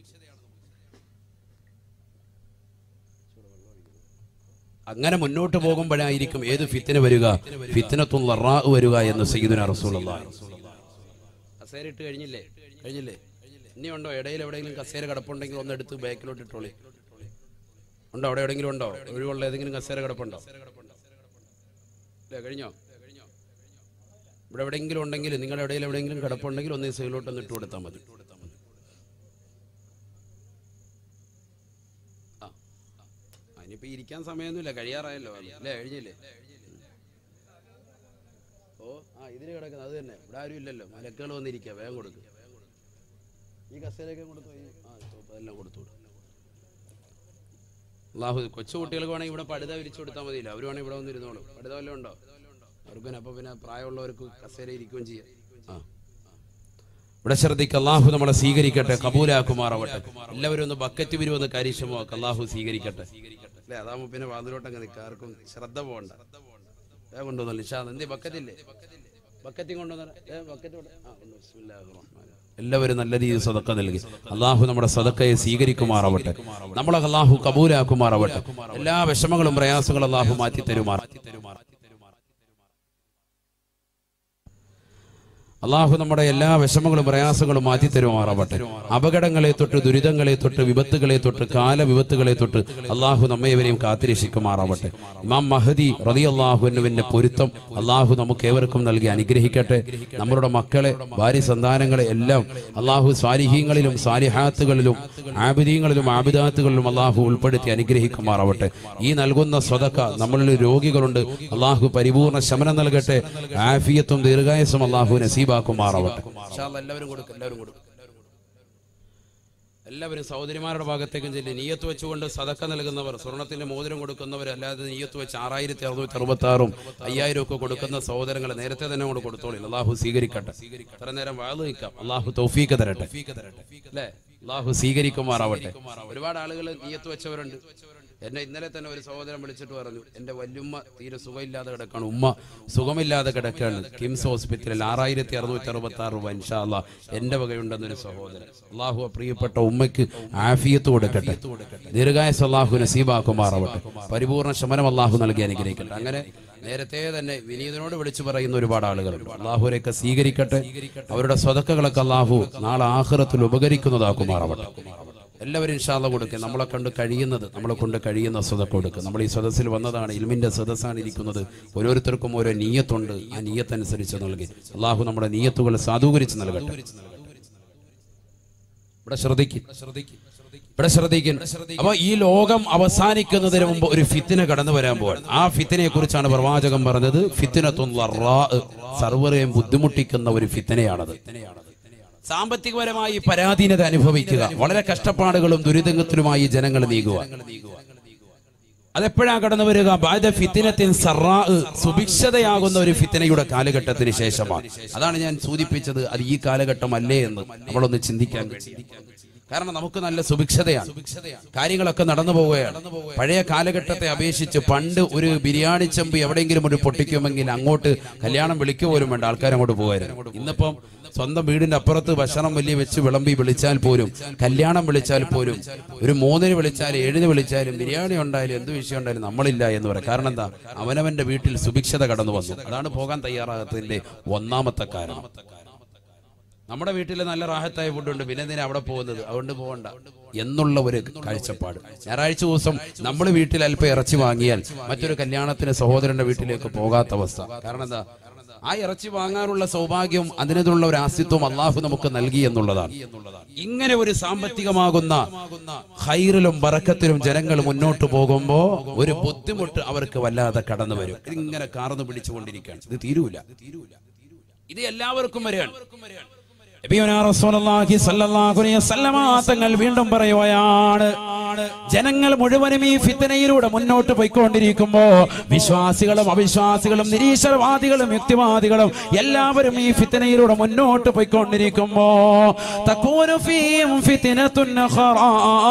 അങ്ങനെ മുന്നോട്ട് പോകുമ്പോഴായിരിക്കും ഏത് ഫിത്തിന് വരിക ഫിത്തിനത്തുള്ള റാ വരിക എന്ന് സയ്യിദുന റസൂലുള്ളാഹി കസേര ഇട്ട് കഴിഞ്ഞില്ലേ കഴിഞ്ഞില്ലേ ഇനി ഉണ്ടോ ഇടയിൽ എവിടെയെങ്കിലും കസേര കിടപ്പുണ്ടെങ്കിൽ ഒന്ന് എടുത്ത് ബാക്കിലോട്ട് ഇട്ടോളി ഉണ്ടോ അവിടെ എവിടെയെങ്കിലും ഉണ്ടോ ഒഴിവുള്ള ഏതെങ്കിലും കസേര കിടപ്പുണ്ടോ ഇല്ല കഴിഞ്ഞോ ഇവിടെ എവിടെയെങ്കിലും ഉണ്ടെങ്കിൽ നിങ്ങളുടെ ഇടയിൽ എവിടെയെങ്കിലും കിടപ്പുണ്ടെങ്കിൽ ഒന്ന് ഈ സൈഡിലോട്ട് ഒന്ന് ഇട്ട് കൊടുത്താൽ മതി ആ ആ. ഇനിയിപ്പോ ഇരിക്കാൻ സമയമൊന്നുമില്ല കഴിയാറായല്ലോ അല്ലേ കഴിഞ്ഞില്ലേ ഓ ആ ഇതിന് കിടക്കുന്നത് അത് തന്നെ ഇവിടെ ആരും ഇല്ലല്ലോ മലക്കുകൾ വന്നിരിക്കുക വേഗം കൊടുക്കും ഈ കസേരയൊക്കെ കൊടുത്തു ഈ- ആ സോപ്പ് അതെല്ലാം കൊടുത്തു വിടും. അള്ളാഹു കൊച്ചു കുട്ടികൾക്ക് വേണമെങ്കിൽ ഇവിടെ പടുത വിരിച്ചു കൊടുത്താൽ മതിയില്ല അവർ വേണമെങ്കിൽ ഇവിടെ വന്നിരുന്നോളും പടുത വല്ലതും ഉണ്ടോ അവർക്ക് പിന്നെ അപ്പൊ പിന്നെ പ്രായമുള്ളവർക്ക് കസേര ഇരിക്കുകയും ചെയ്യാം ആ ഇവിടെ ശ്രദ്ധിക്കുക അള്ളാഹു നമ്മളെ സ്വീകരിക്കട്ടെ കബൂലാക്കുമാറാവട്ടെ എല്ലാവരും ഒന്ന് ബക്കറ്റ് വിരുവെന്ന് കാര്യക്ഷമമാക്കുക അള്ളാഹു സ്വീകരിക്കട്ടെ അല്ലേ അതാകുമ്പോ പിന്നെ വാതിലോട്ടങ്ങ് നിൽക്കുക ആർക്കും ശ്രദ്ധ പോകണ്ട വേഗം കൊണ്ടുവന്നല്ലോ നിഷാദ് എന്തേ ബക്കറ്റില്ലേ ബക്കറ്റും കൊണ്ടുവന്ന ബക്കറ്റ് കൊണ്ട്- ആ, കൊണ്ട് ബിസ്മില്ലാഹിർ റഹ്മാനിർ റഹീം. എല്ലാവരും നല്ല രീതിയിൽ സദക്ക നൽകി അള്ളാഹു നമ്മുടെ സദക്കയെ സ്വീകരിക്കുമാറാവട്ടെ നമ്മളെ അള്ളാഹു കബൂലാക്കുമാറാവട്ടെ എല്ലാ വിഷമങ്ങളും പ്രയാസങ്ങളും അള്ളാഹു മാറ്റി തരുമാറ അള്ളാഹു നമ്മുടെ എല്ലാ വിഷമങ്ങളും പ്രയാസങ്ങളും മാറ്റി തരുമാറാവട്ടെ അപകടങ്ങളെ തൊട്ട് ദുരിതങ്ങളെ തൊട്ട് വിപത്തുകളെ തൊട്ട് കാലവിപത്തുകളെ തൊട്ട് അള്ളാഹു നമ്മേവരെയും കാത്തിരക്ഷിക്കുമാറാവട്ടെ ഇമാം മഹദി റതി അള്ളാഹുവിന്റെ പൊരുത്തം അള്ളാഹു നമുക്ക് ഏവർക്കും നൽകി അനുഗ്രഹിക്കട്ടെ നമ്മളുടെ മക്കളെ ഭാര്യ സന്താനങ്ങളെ എല്ലാം അള്ളാഹു സ്വാലിഹീങ്ങളിലും സ്വാലിഹാത്തുകളിലും ആബിദീങ്ങളിലും ആബിദാത്തുകളിലും അള്ളാഹു ഉൾപ്പെടുത്തി അനുഗ്രഹിക്കുമാറാവട്ടെ ഈ നൽകുന്ന സ്വതക്ക നമ്മളിൽ രോഗികളുണ്ട് അള്ളാഹു പരിപൂർണ ശമനം നൽകട്ടെ ആഫിയത്തും ദീർഘായസും അള്ളാഹു നസീബാക്കുമാറാവട്ടെ ഇൻഷാ അല്ലാ എല്ലാവരും കൊടുക്കും എല്ലാവരും കൊടുക്കും എല്ലാവരും സഹോദരിമാരുടെ ഭാഗത്തേക്കും ചെല്ലി നീയത്ത് വെച്ചുകൊണ്ട് സതക്ക നൽകുന്നവർ സ്വർണത്തിന്റെ മോതിരം കൊടുക്കുന്നവർ അല്ലാതെ നീയത്ത് വെച്ച് ആറായിരത്തി അറുന്നൂറ്റി അറുപത്തി ആറും അയ്യായിരം ഒക്കെ കൊടുക്കുന്ന സഹോദരങ്ങളെ നേരത്തെ തന്നെ കൊണ്ട് കൊടുത്തോളി അള്ളാഹു സ്വീകരിക്കട്ടെ ഇത്ര നേരം വാഴ നിൽക്കാം അള്ളാഹു തൗഫീക്ക് തരട്ടെ അല്ലേ അള്ളാഹു സ്വീകരിക്കുമാറാവട്ടെ ഒരുപാട് ആളുകൾ നീയത്ത് വെച്ചവരുണ്ട് എന്നെ ഇന്നലെ തന്നെ ഒരു സഹോദരൻ വിളിച്ചിട്ട് പറഞ്ഞു എന്റെ വല്യുമ്മ തീരെ സുഖമില്ലാതെ കിടക്കാണ് ഉമ്മ സുഖമില്ലാതെ കിടക്കാണ് കിംസ് ഹോസ്പിറ്റലിൽ ആറായിരത്തി അറുന്നൂറ്റി അറുപത്തി ആറ് രൂപ ഇൻഷാല്ല എന്റെ വകയുണ്ടെന്നൊരു സഹോദരൻ അള്ളാഹു ആ പ്രിയപ്പെട്ട ഉമ്മയ്ക്ക് ആഫിയത്ത് കൊടുക്കട്ടെ ദീർഘായസ് അള്ളാഹു നസീബാക്കുമാറാവട്ടെ പരിപൂർണ ശമനം അള്ളാഹു നൽകി അനുഗ്രഹിക്കട്ടെ അങ്ങനെ നേരത്തെ തന്നെ വിനീതനോട് വിളിച്ചു പറയുന്ന ഒരുപാട് ആളുകളുണ്ട് അള്ളാഹുരെയൊക്കെ സ്വീകരിക്കട്ടെ അവരുടെ സ്വതക്കകളൊക്കെ അള്ളാഹു നാളെ ആഹ്റത്തിൽ ഉപകരിക്കുന്നതാക്കുമാറാവട്ടെ എല്ലാവരും ഇൻഷാല്ല കൊടുക്കുക നമ്മളെ കണ്ട് കഴിയുന്നത് നമ്മളെ കൊണ്ട് കഴിയുന്ന സ്വതക്ക കൊടുക്കുക നമ്മൾ ഈ സദസ്സിൽ വന്നതാണ് ഇൽമിന്റെ സദസ്സാണ് ഇരിക്കുന്നത് ഓരോരുത്തർക്കും ഓരോ നീയത്തുണ്ട് ആ നീയത്തനുസരിച്ച് നൽകി അള്ളാഹു നമ്മുടെ നീയത്തുകൾ സാധൂകരിച്ച് നൽകട്ടെ ഇവിടെ ശ്രദ്ധിക്കും ഇവിടെ ശ്രദ്ധിക്കും അപ്പൊ ഈ ലോകം അവസാനിക്കുന്നതിന് മുമ്പ് ഒരു ഫിത്തിന കടന്നു വരാൻ പോവാൻ ആ ഫിത്തിനെ കുറിച്ചാണ് പ്രവാചകൻ പറഞ്ഞത് ഫിത്തിനത്തുള്ള സർവരെയും ബുദ്ധിമുട്ടിക്കുന്ന ഒരു ഫിത്തിനയാണത് സാമ്പത്തികപരമായി പരാധീനത അനുഭവിക്കുക വളരെ കഷ്ടപ്പാടുകളും ദുരിതത്തിലുമായി ജനങ്ങൾ നീങ്ങുക അതെപ്പോഴാ കടന്നു വരിക ബാധ ഫിത്തിനത്തിൻ സറാ സുഭിക്ഷതയാകുന്ന ഒരു ഫിത്തിനയുടെ കാലഘട്ടത്തിന് ശേഷമാണ് അതാണ് ഞാൻ സൂചിപ്പിച്ചത് അത് ഈ കാലഘട്ടം അല്ലേ എന്ന് നമ്മളൊന്ന് ചിന്തിക്കാൻ വേണ്ടി കാരണം നമുക്ക് നല്ല സുഭിക്ഷതയാണ് കാര്യങ്ങളൊക്കെ നടന്നു പോവുകയാണ് പഴയ കാലഘട്ടത്തെ അപേക്ഷിച്ച് പണ്ട് ഒരു ബിരിയാണി ചെമ്പ് എവിടെയെങ്കിലും ഒരു പൊട്ടിക്കുമെങ്കിൽ അങ്ങോട്ട് കല്യാണം വിളിക്കുക പോലും വേണ്ട ആൾക്കാർ അങ്ങോട്ട് പോകുമായിരുന്നു ഇന്നിപ്പം സ്വന്തം വീടിന്റെ അപ്പുറത്ത് ഭക്ഷണം വലിയ വെച്ച് വിളമ്പി വിളിച്ചാൽ പോലും കല്യാണം വിളിച്ചാൽ പോലും ഒരു മൂന്നിന് വിളിച്ചാലും ഏഴിന് വിളിച്ചാലും ബിരിയാണി ഉണ്ടായാലും എന്ത് വിഷയം ഉണ്ടായാലും നമ്മളില്ല എന്ന് പറയാം കാരണം എന്താ അവനവന്റെ വീട്ടിൽ സുഭിക്ഷത കടന്നു വന്നു അതാണ് പോകാൻ തയ്യാറാകത്തതിന്റെ ഒന്നാമത്തെ കാരണം നമ്മുടെ വീട്ടിൽ നല്ല റാഹത്തായ ഫുഡുണ്ട് പിന്നെ എന്തിനാ അവിടെ പോകുന്നത് അതുകൊണ്ട് പോകണ്ട എന്നുള്ള ഒരു കാഴ്ചപ്പാട് ഞായറാഴ്ച ദിവസം നമ്മൾ വീട്ടിൽ അല്പം ഇറച്ചി വാങ്ങിയാൽ മറ്റൊരു കല്യാണത്തിന് സഹോദരന്റെ വീട്ടിലേക്ക് പോകാത്ത അവസ്ഥ കാരണം എന്താ ആ ഇറച്ചി വാങ്ങാനുള്ള സൗഭാഗ്യം അതിനുള്ള ഒരു ആസ്തിത്വം അള്ളാഹു നമുക്ക് നൽകി എന്നുള്ളതാണ് ഇങ്ങനെ ഒരു സാമ്പത്തികമാകുന്ന ഹൈറിലും ബറക്കത്തിലും ജനങ്ങൾ മുന്നോട്ട് പോകുമ്പോ ഒരു ബുദ്ധിമുട്ട് അവർക്ക് വല്ലാതെ കടന്നു വരും ഇതിങ്ങനെ കാർന്നു പിടിച്ചുകൊണ്ടിരിക്കുകയാണ് ഇത് തീരൂല ഇത് എല്ലാവർക്കും വരികയാണ് നബിയുനാ റസൂലുള്ളാഹി സ്വല്ലല്ലാഹു അലൈഹി വസല്ലമ തങ്ങൾ വീണ്ടും പറയുകയാണ് ജനങ്ങൾ മുഴുവനും ഈ ഫിത്തനയിലൂടെ മുന്നോട്ട് പോയിക്കൊണ്ടിരിക്കുമ്പോ വിശ്വാസികളും അവിശ്വാസികളും നിരീശ്വരവാദികളും യുക്തിവാദികളും എല്ലാവരും ഈ ഫിത്തനയിലൂടെ മുന്നോട്ട് പോയിക്കൊണ്ടിരിക്കുമ്പോ തകൂനു ഫീഹിം ഫിത്നത്തുൻ ഖറാ.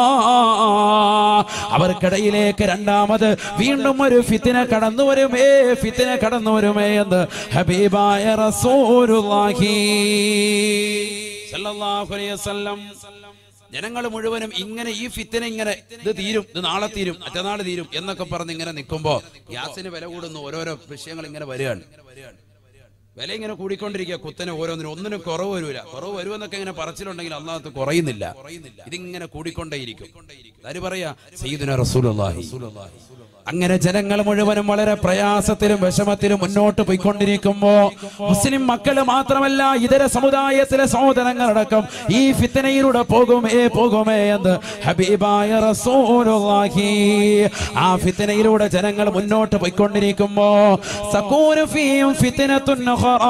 അവർക്കിടയിലേക്ക് രണ്ടാമത് വീണ്ടും ഒരു ഫിത്തിന കടന്നു വരുമേ ഫിത്തിന കടന്നു വരുമേ എന്ന് ഹബീബായ റസൂലുള്ളാഹി സല്ലല്ലാഹു അലൈഹി വസല്ലം ജനങ്ങൾ മുഴുവനും ഇങ്ങനെ ഈ ഫിത്തിന ഇങ്ങനെ ഇത് തീരും ഇത് നാളെ തീരും മറ്റന്നാൾ തീരും എന്നൊക്കെ പറഞ്ഞ് ഇങ്ങനെ നിൽക്കുമ്പോ ഗ്യാസിന് വില കൂടുന്നു ഓരോരോ വിഷയങ്ങൾ ഇങ്ങനെ വരികയാണ് വില ഇങ്ങനെ കൂടിക്കൊണ്ടിരിക്കുക കുത്തനെ ഓരോന്നിനും ഒന്നിനും കുറവ് വരൂല കുറവ് വരുമെന്നൊക്കെ ഇങ്ങനെ പറച്ചിലുണ്ടെങ്കിൽ അള്ളാഹത്ത് കുറയുന്നില്ല ഇതിങ്ങനെ കൂടിക്കൊണ്ടേയിരിക്കും ആര് പറയാ സയ്യിദുന റസൂലുള്ളാഹി അങ്ങനെ ജനങ്ങൾ മുഴുവനും വളരെ പ്രയാസത്തിലും വിഷമത്തിലും മുന്നോട്ട് പോയിക്കൊണ്ടിരിക്കുമ്പോ മുസ്ലിം മക്കള് മാത്രമല്ല ഇതര സമുദായത്തിലെ സഹോദരങ്ങളടക്കം ഈ ഫിത്തനയിലൂടെ പോകുമേ പോകുമേ എന്ന് ഹബീബായ റസൂലുള്ളാഹി ആ ഫിത്തനയിലൂടെ ജനങ്ങൾ മുന്നോട്ട് പോയിക്കൊണ്ടിരിക്കുമ്പോ സകൂനു ഫീഹിം ഫിത്നത്തുൻ ഉഖറാ.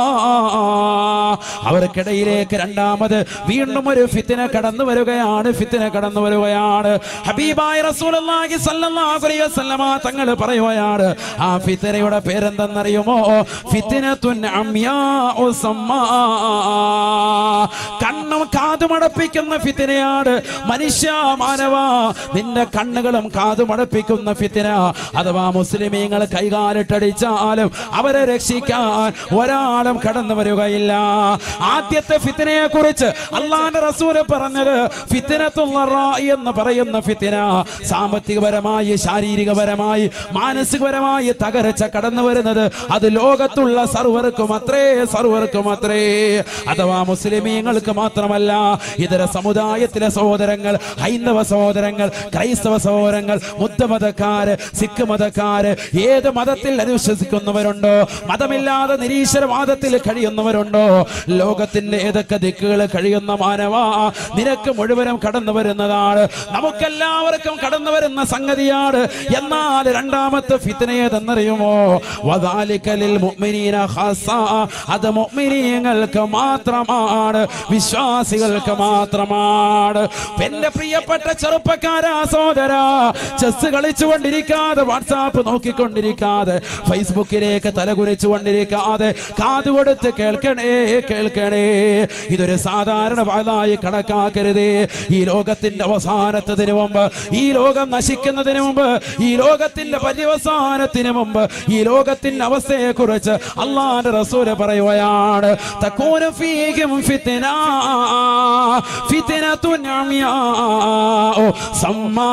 അവർക്കിടയിലേക്ക് രണ്ടാമത് വീണ്ടും ഒരു ഫിത്തിന കടന്നു വരികയാണ് ഫിത്തിന കടന്നു വരികയാണ് ഹബീബായ റസൂലുള്ളാഹി സ്വല്ലല്ലാഹു അലൈഹി വസല്ലമ തങ്ങൾ പറയുകയാണ് ആ ഫിത്തിനയുടെ പേരെന്തെന്നറിയുമോ ഫിത്തിനത്തുൻ അമ്യാഉ സമ്മാ കണ്ണും കാതുമടപ്പിക്കുന്ന ഫിത്തിനയാണ് മനുഷ്യ മാനവ നിന്റെ കണ്ണുകളും കാതുമടപ്പിക്കുന്ന ഫിത്തിന അഥവാ മുസ്ലിമീങ്ങൾ കൈകാലിട്ടടിച്ചാലും അവരെ രക്ഷിക്കാൻ ഒരാളും കടന്നു വരികയില്ല ആദ്യത്തെ ഫിത്തിനയെ കുറിച്ച് അള്ളാന്റെ റസൂല് പറഞ്ഞത് ഫിത്തിനത്തുള്ള റായി എന്ന് പറയുന്ന ഫിത്തിന സാമ്പത്തികപരമായി ശാരീരികപരമായി മാനസികപരമായി തകർച്ച കടന്നു വരുന്നത് അത് ലോകത്തുള്ള സർവർക്കും അത്രേ സർവർക്കും അത്രേ അഥവാ മുസ്ലിമീങ്ങൾക്ക് മാത്രമല്ല ഇതര സമുദായത്തിലെ സഹോദരങ്ങൾ ഹൈന്ദവ സഹോദരങ്ങൾ ക്രൈസ്തവ സഹോദരങ്ങൾ ബുദ്ധമതക്കാര് സിഖ് മതക്കാര് ഏത് മതത്തിൽ അനുശ്വസിക്കുന്നവരുണ്ടോ മതമില്ലാതെ നിരീശ്വരവാദത്തിൽ കഴിയുന്നവരുണ്ടോ ലോകത്തിന്റെ ഏതൊക്കെ ദിക്കുകൾ കഴിയുന്ന മാനവ നിനക്ക് മുഴുവനും കടന്നു വരുന്നതാണ് നമുക്കെല്ലാവർക്കും കടന്നു വരുന്ന സംഗതിയാണ് എന്നാൽ രണ്ടാമത്തെ ഫിത്തന ഏതെന്നറിയുമോ വദാലിക്കലിൽ മുഅ്മിനീന ഖാസ അത് മുഅ്മിനീങ്ങൾക്ക് മാത്രമാണ് വിശ്വാസികൾക്ക് മാത്രമാണ് എന്റെ പ്രിയപ്പെട്ട ചെറുപ്പക്കാരാ സഹോദര ചെസ് കളിച്ചുകൊണ്ടിരിക്കാതെ വാട്സാപ്പ് നോക്കിക്കൊണ്ടിരിക്കാതെ ഫേസ്ബുക്കിലേക്ക് തലകുനിച്ചു കൊണ്ടിരിക്കാതെ കാതുകൊടുത്ത് കേൾക്കണേ കേൾക്കണേ ഇതൊരു സാധാരണ വാതായി കണക്കാക്കരുതേ ഈ ലോകത്തിന്റെ അവസാനത്തതിന് മുമ്പ് ഈ ലോകം നശിക്കുന്നതിന് മുമ്പ് ഈ ലോകത്തിന്റെ പര്യവസാനത്തിന് മുമ്പ് ഈ ലോകത്തിന്റെ അവസ്ഥയെ കുറിച്ച് അള്ളാന്റെ റസൂല് പറയുകയാണ് തക്കൂന ഫീഹിം ഫിത്ന ഫിത്നത്തുൻ അമിയാഉ സമ്മാ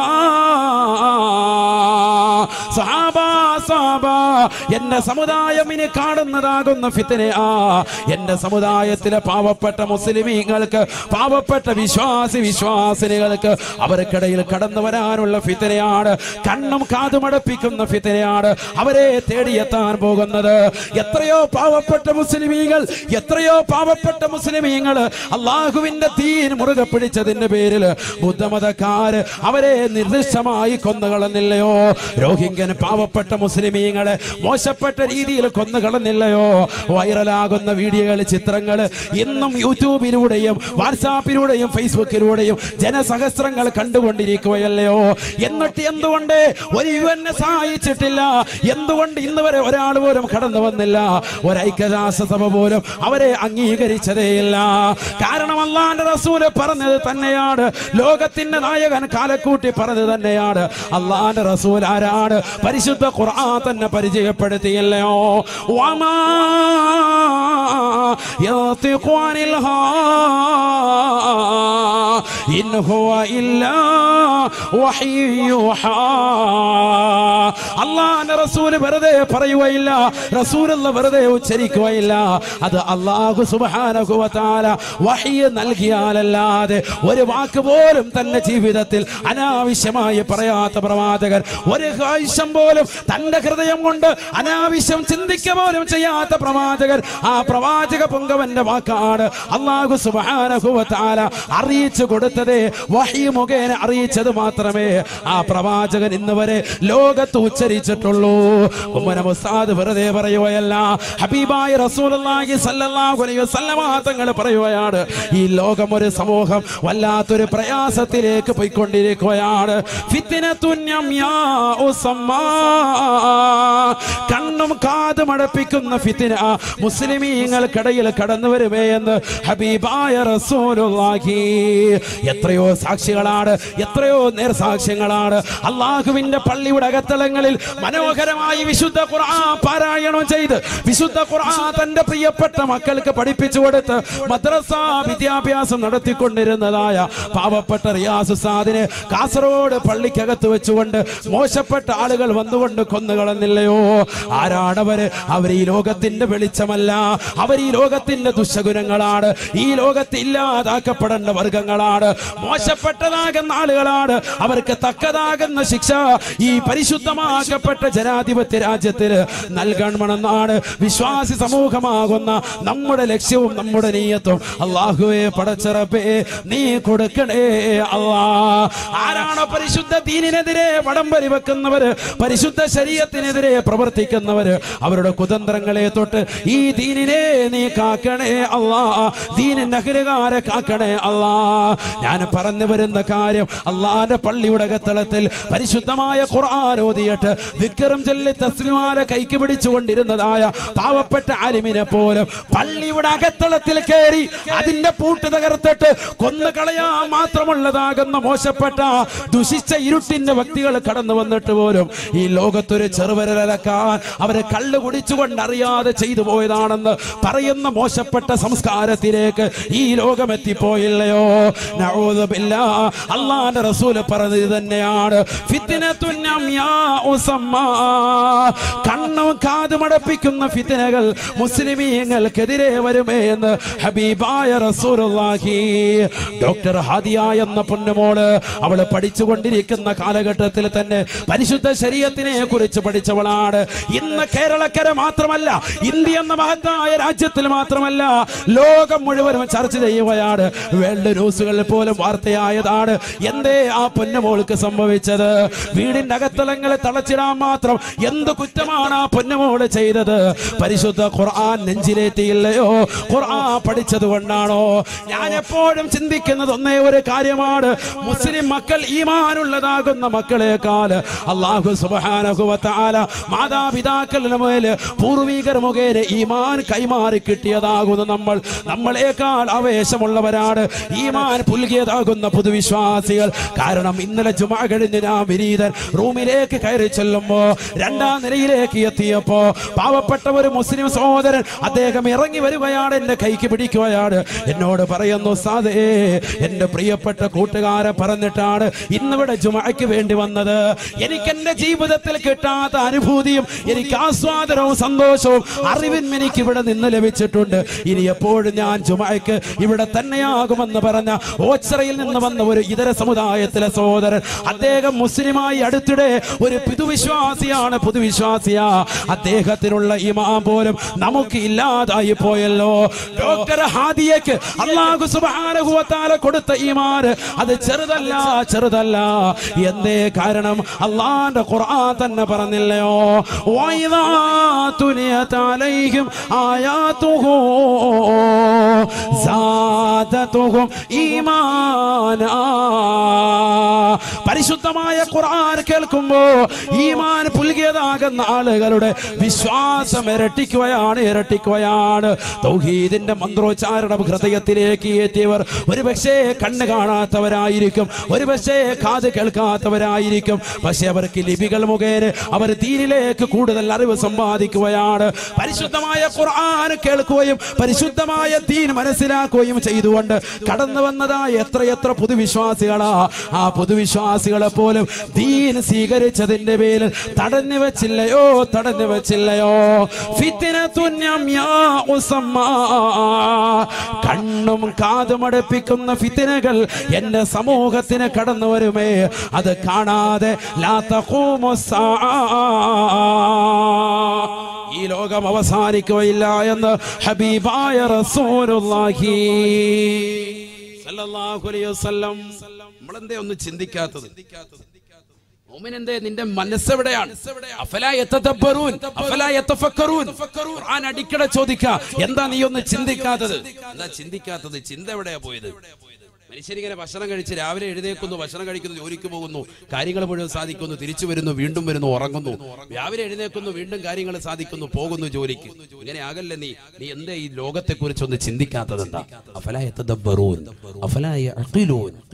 സഹാബാ സഹാബാ എന്റെ സമുദായം ഇനി കാണുന്നതാകുന്ന ഫിത്തനയാ എന്റെ സമുദായത്തിലെ പാവപ്പെട്ട മുസ്ലിമീങ്ങൾക്ക് പാവപ്പെട്ട വിശ്വാസി വിശ്വാസിനികൾക്ക് അവർക്കിടയിൽ കടന്നു വരാനുള്ള ഫിത്തനയാണ് കണ്ണും കാതുമടപ്പിക്കുന്ന ഫിത്തനയാണ് അവരെ തേടിയെത്താൻ പോകുന്നത് എത്രയോ പാവപ്പെട്ട മുസ്ലിമീങ്ങൾ എത്രയോ പാവപ്പെട്ട മുസ്ലിമീങ്ങൾ അള്ളാഹുവിന്റെ തീൻ മുറുകെ പിടിച്ചതിന്റെ പേരിൽ ബുദ്ധമതക്കാര് അവരെ നിർദ്ദിഷ്ടമായി കൊന്നുകളഞ്ഞില്ലയോ രോഹിംഗ്യൻ പാവപ്പെട്ട മുസ്ലിമീങ്ങളെ മോശപ്പെട്ട രീതിയിൽ കൊന്നുകളഞ്ഞില്ലയോ വൈറലാകുന്ന വീഡിയോകൾ ചിത്രങ്ങൾ ഇന്നും യൂട്യൂബിലൂടെയും വാട്സാപ്പിലൂടെയും ഫേസ്ബുക്കിലൂടെയും ജനസഹസ്രങ്ങൾ കണ്ടുകൊണ്ടിരിക്കുകയല്ലയോ എന്നിട്ട് എന്തുകൊണ്ട് ഒരു യു എന്നെ സഹായിച്ചിട്ടില്ല എന്തുകൊണ്ട് ഇന്ന് വരെ ഒരാൾ പോലും കടന്നു വന്നില്ല ഒരൈക്യരാഷ്ട്രസഭ പോലും അവരെ അംഗീകരിച്ചതേയില്ല കാരണം അള്ളാന്റെ റസൂല് പറഞ്ഞത് തന്നെയാണ് ലോകത്തിന്റെ നായകൻ കാലക്കൂട്ടി പറഞ്ഞത് തന്നെയാണ് അള്ളാന്റെ റസൂൽ ആരാണ് പരിശുദ്ധ ഖുർആൻ തന്നെ പരിചയപ്പെടുത്തിയല്ലയോ വമാ യത്തിഖു അനിൽ ഹാ ഇൻ ഹുവ ഇല്ലാ വഹ്യു യൂഹാ അള്ളാന്റെ റസൂല് വെറുതെ പറയുകയില്ല റസൂലുള്ള വെറുതെ ഉച്ചരിക്കുകയില്ല അത് അള്ളാഹു സുബ്ഹാനഹു വ തആല വഹ്യ് നൽകിയാലല്ലാതെ ഒരു വാക്ക് പോലും തന്റെ ജീവിതത്തിൽ അനാവശ്യമായി പറയാത്ത പ്രവാചകൻ ഒരു ആവശ്യം പോലും തന്റെ ഹൃദയം കൊണ്ട് അനാവശ്യം ചിന്തിക്ക പോലും ചെയ്യാത്ത പ്രവാചകൻ ആ പ്രവാചക പൊങ്കവന്റെ വാക്കാണ് അള്ളാഹു സുബ്ഹാനഹു വ തആല അറിയിച്ചു കൊടുത്തത് വഹ്യ് മുഖേന അറിയിച്ചത് മാത്രമേ ആ പ്രവാചകൻ ഇന്ന് വരെ ലോകത്ത് ഉച്ചരിച്ചിട്ടുള്ളൂ ഉമ്മന മുസ്താദ് വെറുതെ പറയുകയല്ല ഹബീബായ റസൂലുള്ളാഹി സ്വല്ലല്ലാഹു അലൈഹി വസല്ലമ തങ്ങൾ പറയുകയാണ് ഈ ലോകം ഒരു സമൂഹം വല്ലാത്തൊരു പ്രയാസത്തിലേക്ക് പോയിക്കൊണ്ടിരിക്കുകയാണ് ഫിത്നത്തുൻ യംയാഉ സമ്മാ. കണ്ണും കാതും അടപ്പിക്കുന്ന ഫിത്തിന മുസ്ലിമീങ്ങൾക്കിടയിൽ കടന്നു വരുമേ എന്ന് ഹബീബായ റസൂലുള്ളാഹി എത്രയോ സാക്ഷികളാണ് എത്രയോ നേർസാക്ഷ്യങ്ങളാണ് അള്ളാഹുവിന്റെ പള്ളിയുടെ അകത്തളങ്ങളിൽ മനോഹരമായി വിശുദ്ധ ഖുർആൻ പാരായണം ചെയ്ത് വിശുദ്ധ ഖുർആൻ തന്റെ പ്രിയപ്പെട്ട മക്കൾക്ക് പഠിപ്പിച്ചു കൊടുത്ത് മദ്രസ വിദ്യാഭ്യാസം നടത്തിക്കൊണ്ടിരുന്നതായ പാവപ്പെട്ട റിയാസ് സാദിനെ കാസർഗോഡ് പള്ളിക്കകത്ത് വെച്ചുകൊണ്ട് മോശപ്പെട്ട ആളുകൾ വന്നുകൊണ്ട് കൊന്നുകളഞ്ഞില്ലയോ ആരാണവര് അവർ ഈ ലോകത്തിന്റെ വെളിച്ചമല്ല അവർ ഈ ലോകത്തിന്റെ ദുശഗുണങ്ങളാണ് ഈ ലോകത്ത് ഇല്ലാതാക്കപ്പെടേണ്ട വർഗങ്ങളാണ് മോശപ്പെട്ടതാകുന്ന ആളുകളാണ് അവർക്ക് തക്കതാകുന്ന ശിക്ഷ ഈ പരിശുദ്ധമാക്കപ്പെട്ട ജനാധിപത്യ രാജ്യത്തിന് നൽകണമെന്നാണ് വിശ്വാസി സമൂഹമാകുന്ന നമ്മുടെ ലക്ഷ്യവും നമ്മുടെ നീയത്തും അള്ളാഹുവെ പടച്ചിറപ്പേ നീ കൊടുക്കണേ അള്ളാ ആരാണ് പരിശുദ്ധ ദീനിനെതിരെ വടംവലി വെക്കുന്നവര് പരിശുദ്ധ ശരീരത്തിനെതിരെ പ്രവർത്തിക്കുന്നവര് അവരുടെ കുതന്ത്രങ്ങളെ തൊട്ട് ഈ ദീനിനെ നീ കാക്കണേ അള്ളാ ദീനിന്റെ അഖിലുകാരെ കാക്കണേ അള്ളാ ഞാൻ പറഞ്ഞു വരുന്ന കാര്യം അള്ളാന്റെ പള്ളിയുടെ അകത്തളത്തിൽ പരിശുദ്ധമായ ഖുർആൻ ഓതിയിട്ട് വിക്രം ചൊല്ലി തസ്ലിമാരെ കൈക്ക് പിടിച്ചുകൊണ്ടിരുന്നതായ പാവപ്പെട്ട ആലിമിനെ പോലും പള്ളിയുടെ അകത്തളത്തിൽ കയറി അതിന്റെ പൂട്ട് തകർത്തിട്ട് കൊന്നു കളയാൻ മാത്രമുള്ളതാകുന്ന മോശപ്പെട്ട ദുഷിച്ച ഇരുട്ടിന്റെ വ്യക്തികൾ കടന്നു വന്നിട്ട് പോലും ഈ ലോകത്തൊരു ചെറുവ നടുവരലക്കാൻ അവര് കള്ള് കുടിച്ചുകൊണ്ട് അറിയാതെ ചെയ്തു പോയതാണെന്ന് പറയുന്ന മോശപ്പെട്ട സംസ്കാരത്തിലേക്ക് ഈ ലോകം എത്തിപ്പോയില്ലയോ നഊദുബില്ലാ. അള്ളാന്റെ റസൂല് പറഞ്ഞത് ഇത് തന്നെയാണ് ഫിത്നത്തുൻ അംയാഉ സമ്മാ. കണ്ണും കാതുമടപ്പിക്കുന്ന ഫിത്തനകൾ മുസ്ലിമീങ്ങൾക്കെതിരെ വരുമേ എന്ന് ഹബീബായ റസൂലുള്ളാഹി ഡോക്ടർ ഹാദിയ എന്ന പൊന്നുമോള് അവള് പഠിച്ചുകൊണ്ടിരിക്കുന്ന കാലഘട്ടത്തിൽ തന്നെ പരിശുദ്ധ ശരീരത്തിനെ കുറിച്ച് പഠിച്ചവളാണ് ഇന്ന് കേരളക്കര മാത്രമല്ല ഇന്ത്യ എന്ന മഹത്തായ രാജ്യത്തിൽ മാത്രമല്ല ലോകം മുഴുവനും ചർച്ച ചെയ്യുകയാണ് വേൾഡ് ന്യൂസുകളിൽ പോലും വാർത്തയായതാണ് എന്തേ ആ പൊന്നുമോൾക്ക് സംഭവിച്ചത് വീടിന്റെ അകത്തളങ്ങളെ തളച്ചിടാൻ മാത്രം എന്ത് കുറ്റമാണ് ആ പൊന്നുമോള് ചെയ്തത് പരിശുദ്ധ ഖുർആൻ നെഞ്ചിലേറ്റിയില്ലയോ ഖുർആൻ പഠിച്ചത് കൊണ്ടാണോ ഞാൻ എപ്പോഴും ചിന്തിക്കുന്നത് ഒന്നേ ഒരു കാര്യമാണ് മുസ്ലിം മക്കൾ ഈമാനുള്ളതാകുന്ന മക്കളെക്കാൾ അള്ളാഹു സുബ്ഹാനഹു വ തആല മാതാപിതാക്കളുടെ മേല് പൂർവികർ മുഖേന ഈമാൻ കൈമാറി കിട്ടിയതാകുന്ന നമ്മൾ നമ്മളെക്കാൾ ആവേശമുള്ളവരാണ് ഈമാൻ പുൽകിയതാകുന്ന പൊതുവിശ്വാസികൾ കാരണം ഇന്നലെ ജുമാ കഴിഞ്ഞ് ഞാൻ വിനീതൻ റൂമിലേക്ക് കയറി ചെല്ലുമ്പോ രണ്ടാം നിലയിലേക്ക് എത്തിയപ്പോ പാവപ്പെട്ട ഒരു മുസ്ലിം സഹോദരൻ അദ്ദേഹം ഇറങ്ങി വരികയാണ് എന്റെ കൈക്ക് പിടിക്കുകയാണ് എന്നോട് പറയുന്നു സാധേ എന്റെ പ്രിയപ്പെട്ട കൂട്ടുകാരെ പറഞ്ഞിട്ടാണ് ഇന്നിവിടെ ജുമയ്ക്ക് വേണ്ടി വന്നത് എനിക്ക് എന്റെ ജീവിതത്തിൽ കിട്ടാത്ത അനുഭൂതിയും എനിക്ക് ആസ്വാദനവും സന്തോഷവും അറിവും എനിക്ക് ഇവിടെ നിന്ന് ലഭിച്ചിട്ടുണ്ട് ഇനി എപ്പോഴും ഞാൻ ജുമയ്ക്ക് ഇവിടെ തന്നെയാകുമെന്ന് പറഞ്ഞ ഓച്ചറയിൽ നിന്ന് വന്ന ഒരു ഇതര സമുദായത്തിലെ സഹോദരൻ അദ്ദേഹം മുസ്ലിമായി അടുത്തിടെ ഒരു പുതുവിശ്വാസിയാണ് പുതുവിശ്വാസിയാ അദ്ദേഹത്തിനുള്ള ഇമാം പോലും നമുക്ക് ഇല്ലാതായി പോയല്ലോ ഡോക്ടർ ഹാദിയക്ക് അള്ളാഹു സുബ്ഹാനഹു വ തആല കൊടുത്ത ഈമാൻ അത് ചെറുതല്ല ചെറുതല്ല എന്തേ കാരണം അള്ളാന്റെ ഖുർആൻ തന്നെ പറഞ്ഞില്ലയോ വൈദാ തുലിയത് അലൈഹിം ആയാതുഹു സാദതുഹും ഈമാനാ പരിശുദ്ധമായ ഖുർആൻ കേൾക്കുമ്പോ ഈമാൻ പുൽകിയതാകുന്ന ആളുകളുടെ വിശ്വാസം ഇരട്ടിക്കുകയാണ് ഇരട്ടിക്കുകയാണ് തൗഹീദിന്റെ മന്ത്രോച്ചാരണം ഹൃദയത്തിലേക്ക് എത്തിയവർ ഒരുപക്ഷേ കണ്ണ് കാണാത്തവരായിരിക്കും ഒരുപക്ഷേ കാത് കേൾക്കാത്തവരായിരിക്കും പക്ഷെ അവർക്ക് ലിപികൾ മുഖേന അവർ ദീനിലേക്ക് കൂടുതൽ അറിവ് സമ്പാദിക്കുകയാണ് പരിശുദ്ധമായ ഖുർആൻ കേൾക്കുകയും പരിശുദ്ധമായ ദീൻ മനസ്സിലാക്കുകയും ചെയ്തുകൊണ്ട് കടന്നു വന്നതായ എത്രയെത്ര പുതുവിശ്വാസികളാ ആ പുതുവിശ്വാസികളെ പോലും ദീൻ സ്വീകരിച്ചതിന്റെ പേരിൽ തടഞ്ഞു വെച്ചില്ലയോ തടഞ്ഞു വെച്ചില്ലയോ ഫിത്തിനത്തുൻ യംയാഉ സമ്മാ. കണ്ണും കാതും അടുപ്പിക്കുന്ന ഫിത്തിനകൾ എന്റെ സമൂഹത്തിന് കടന്നു വരുമേ അത് കാണാതെ ലാ തഖൂമു സ്സാഅ. ഈ ലോകം അവസാനിക്കുകയില്ല എന്ന് ഹബീബായ റസൂലുള്ളാഹി സല്ലല്ലാഹു അലൈഹി വസല്ലം നമ്മളെന്തേ ഒന്ന് ചിന്തിക്കാത്തത് മോമിനെന്തേ നിന്റെ മനസ്സെവിടെയാണ് അഫലാ യതദബ്ബറൂൻ അഫലാ യതഫക്കറൂൻ ഖുർആൻ അടിക്കടെ ചോദിക്ക എന്താ നീ ഒന്ന് ചിന്തിക്കാത്തത് എന്താ ചിന്തിക്കാത്തത് ചിന്ത എവിടെയാ പോയത് മനുഷ്യരിങ്ങനെ ഭക്ഷണം കഴിച്ച് രാവിലെ എഴുന്നേക്കുന്നു ഭക്ഷണം കഴിക്കുന്നു ജോലിക്ക് പോകുന്നു കാര്യങ്ങൾ മുഴുവൻ സാധിക്കുന്നു തിരിച്ചു വരുന്നു വീണ്ടും വരുന്നു ഉറങ്ങുന്നു രാവിലെ എഴുന്നേക്കുന്നു വീണ്ടും കാര്യങ്ങൾ സാധിക്കുന്നു പോകുന്നു ജോലിക്ക് ഇങ്ങനെ ആകല്ലേ നീ നീ എന്താ ഈ ലോകത്തെ കുറിച്ച് ഒന്ന് ചിന്തിക്കാത്തത് എന്താ അഫലായ അഫലായ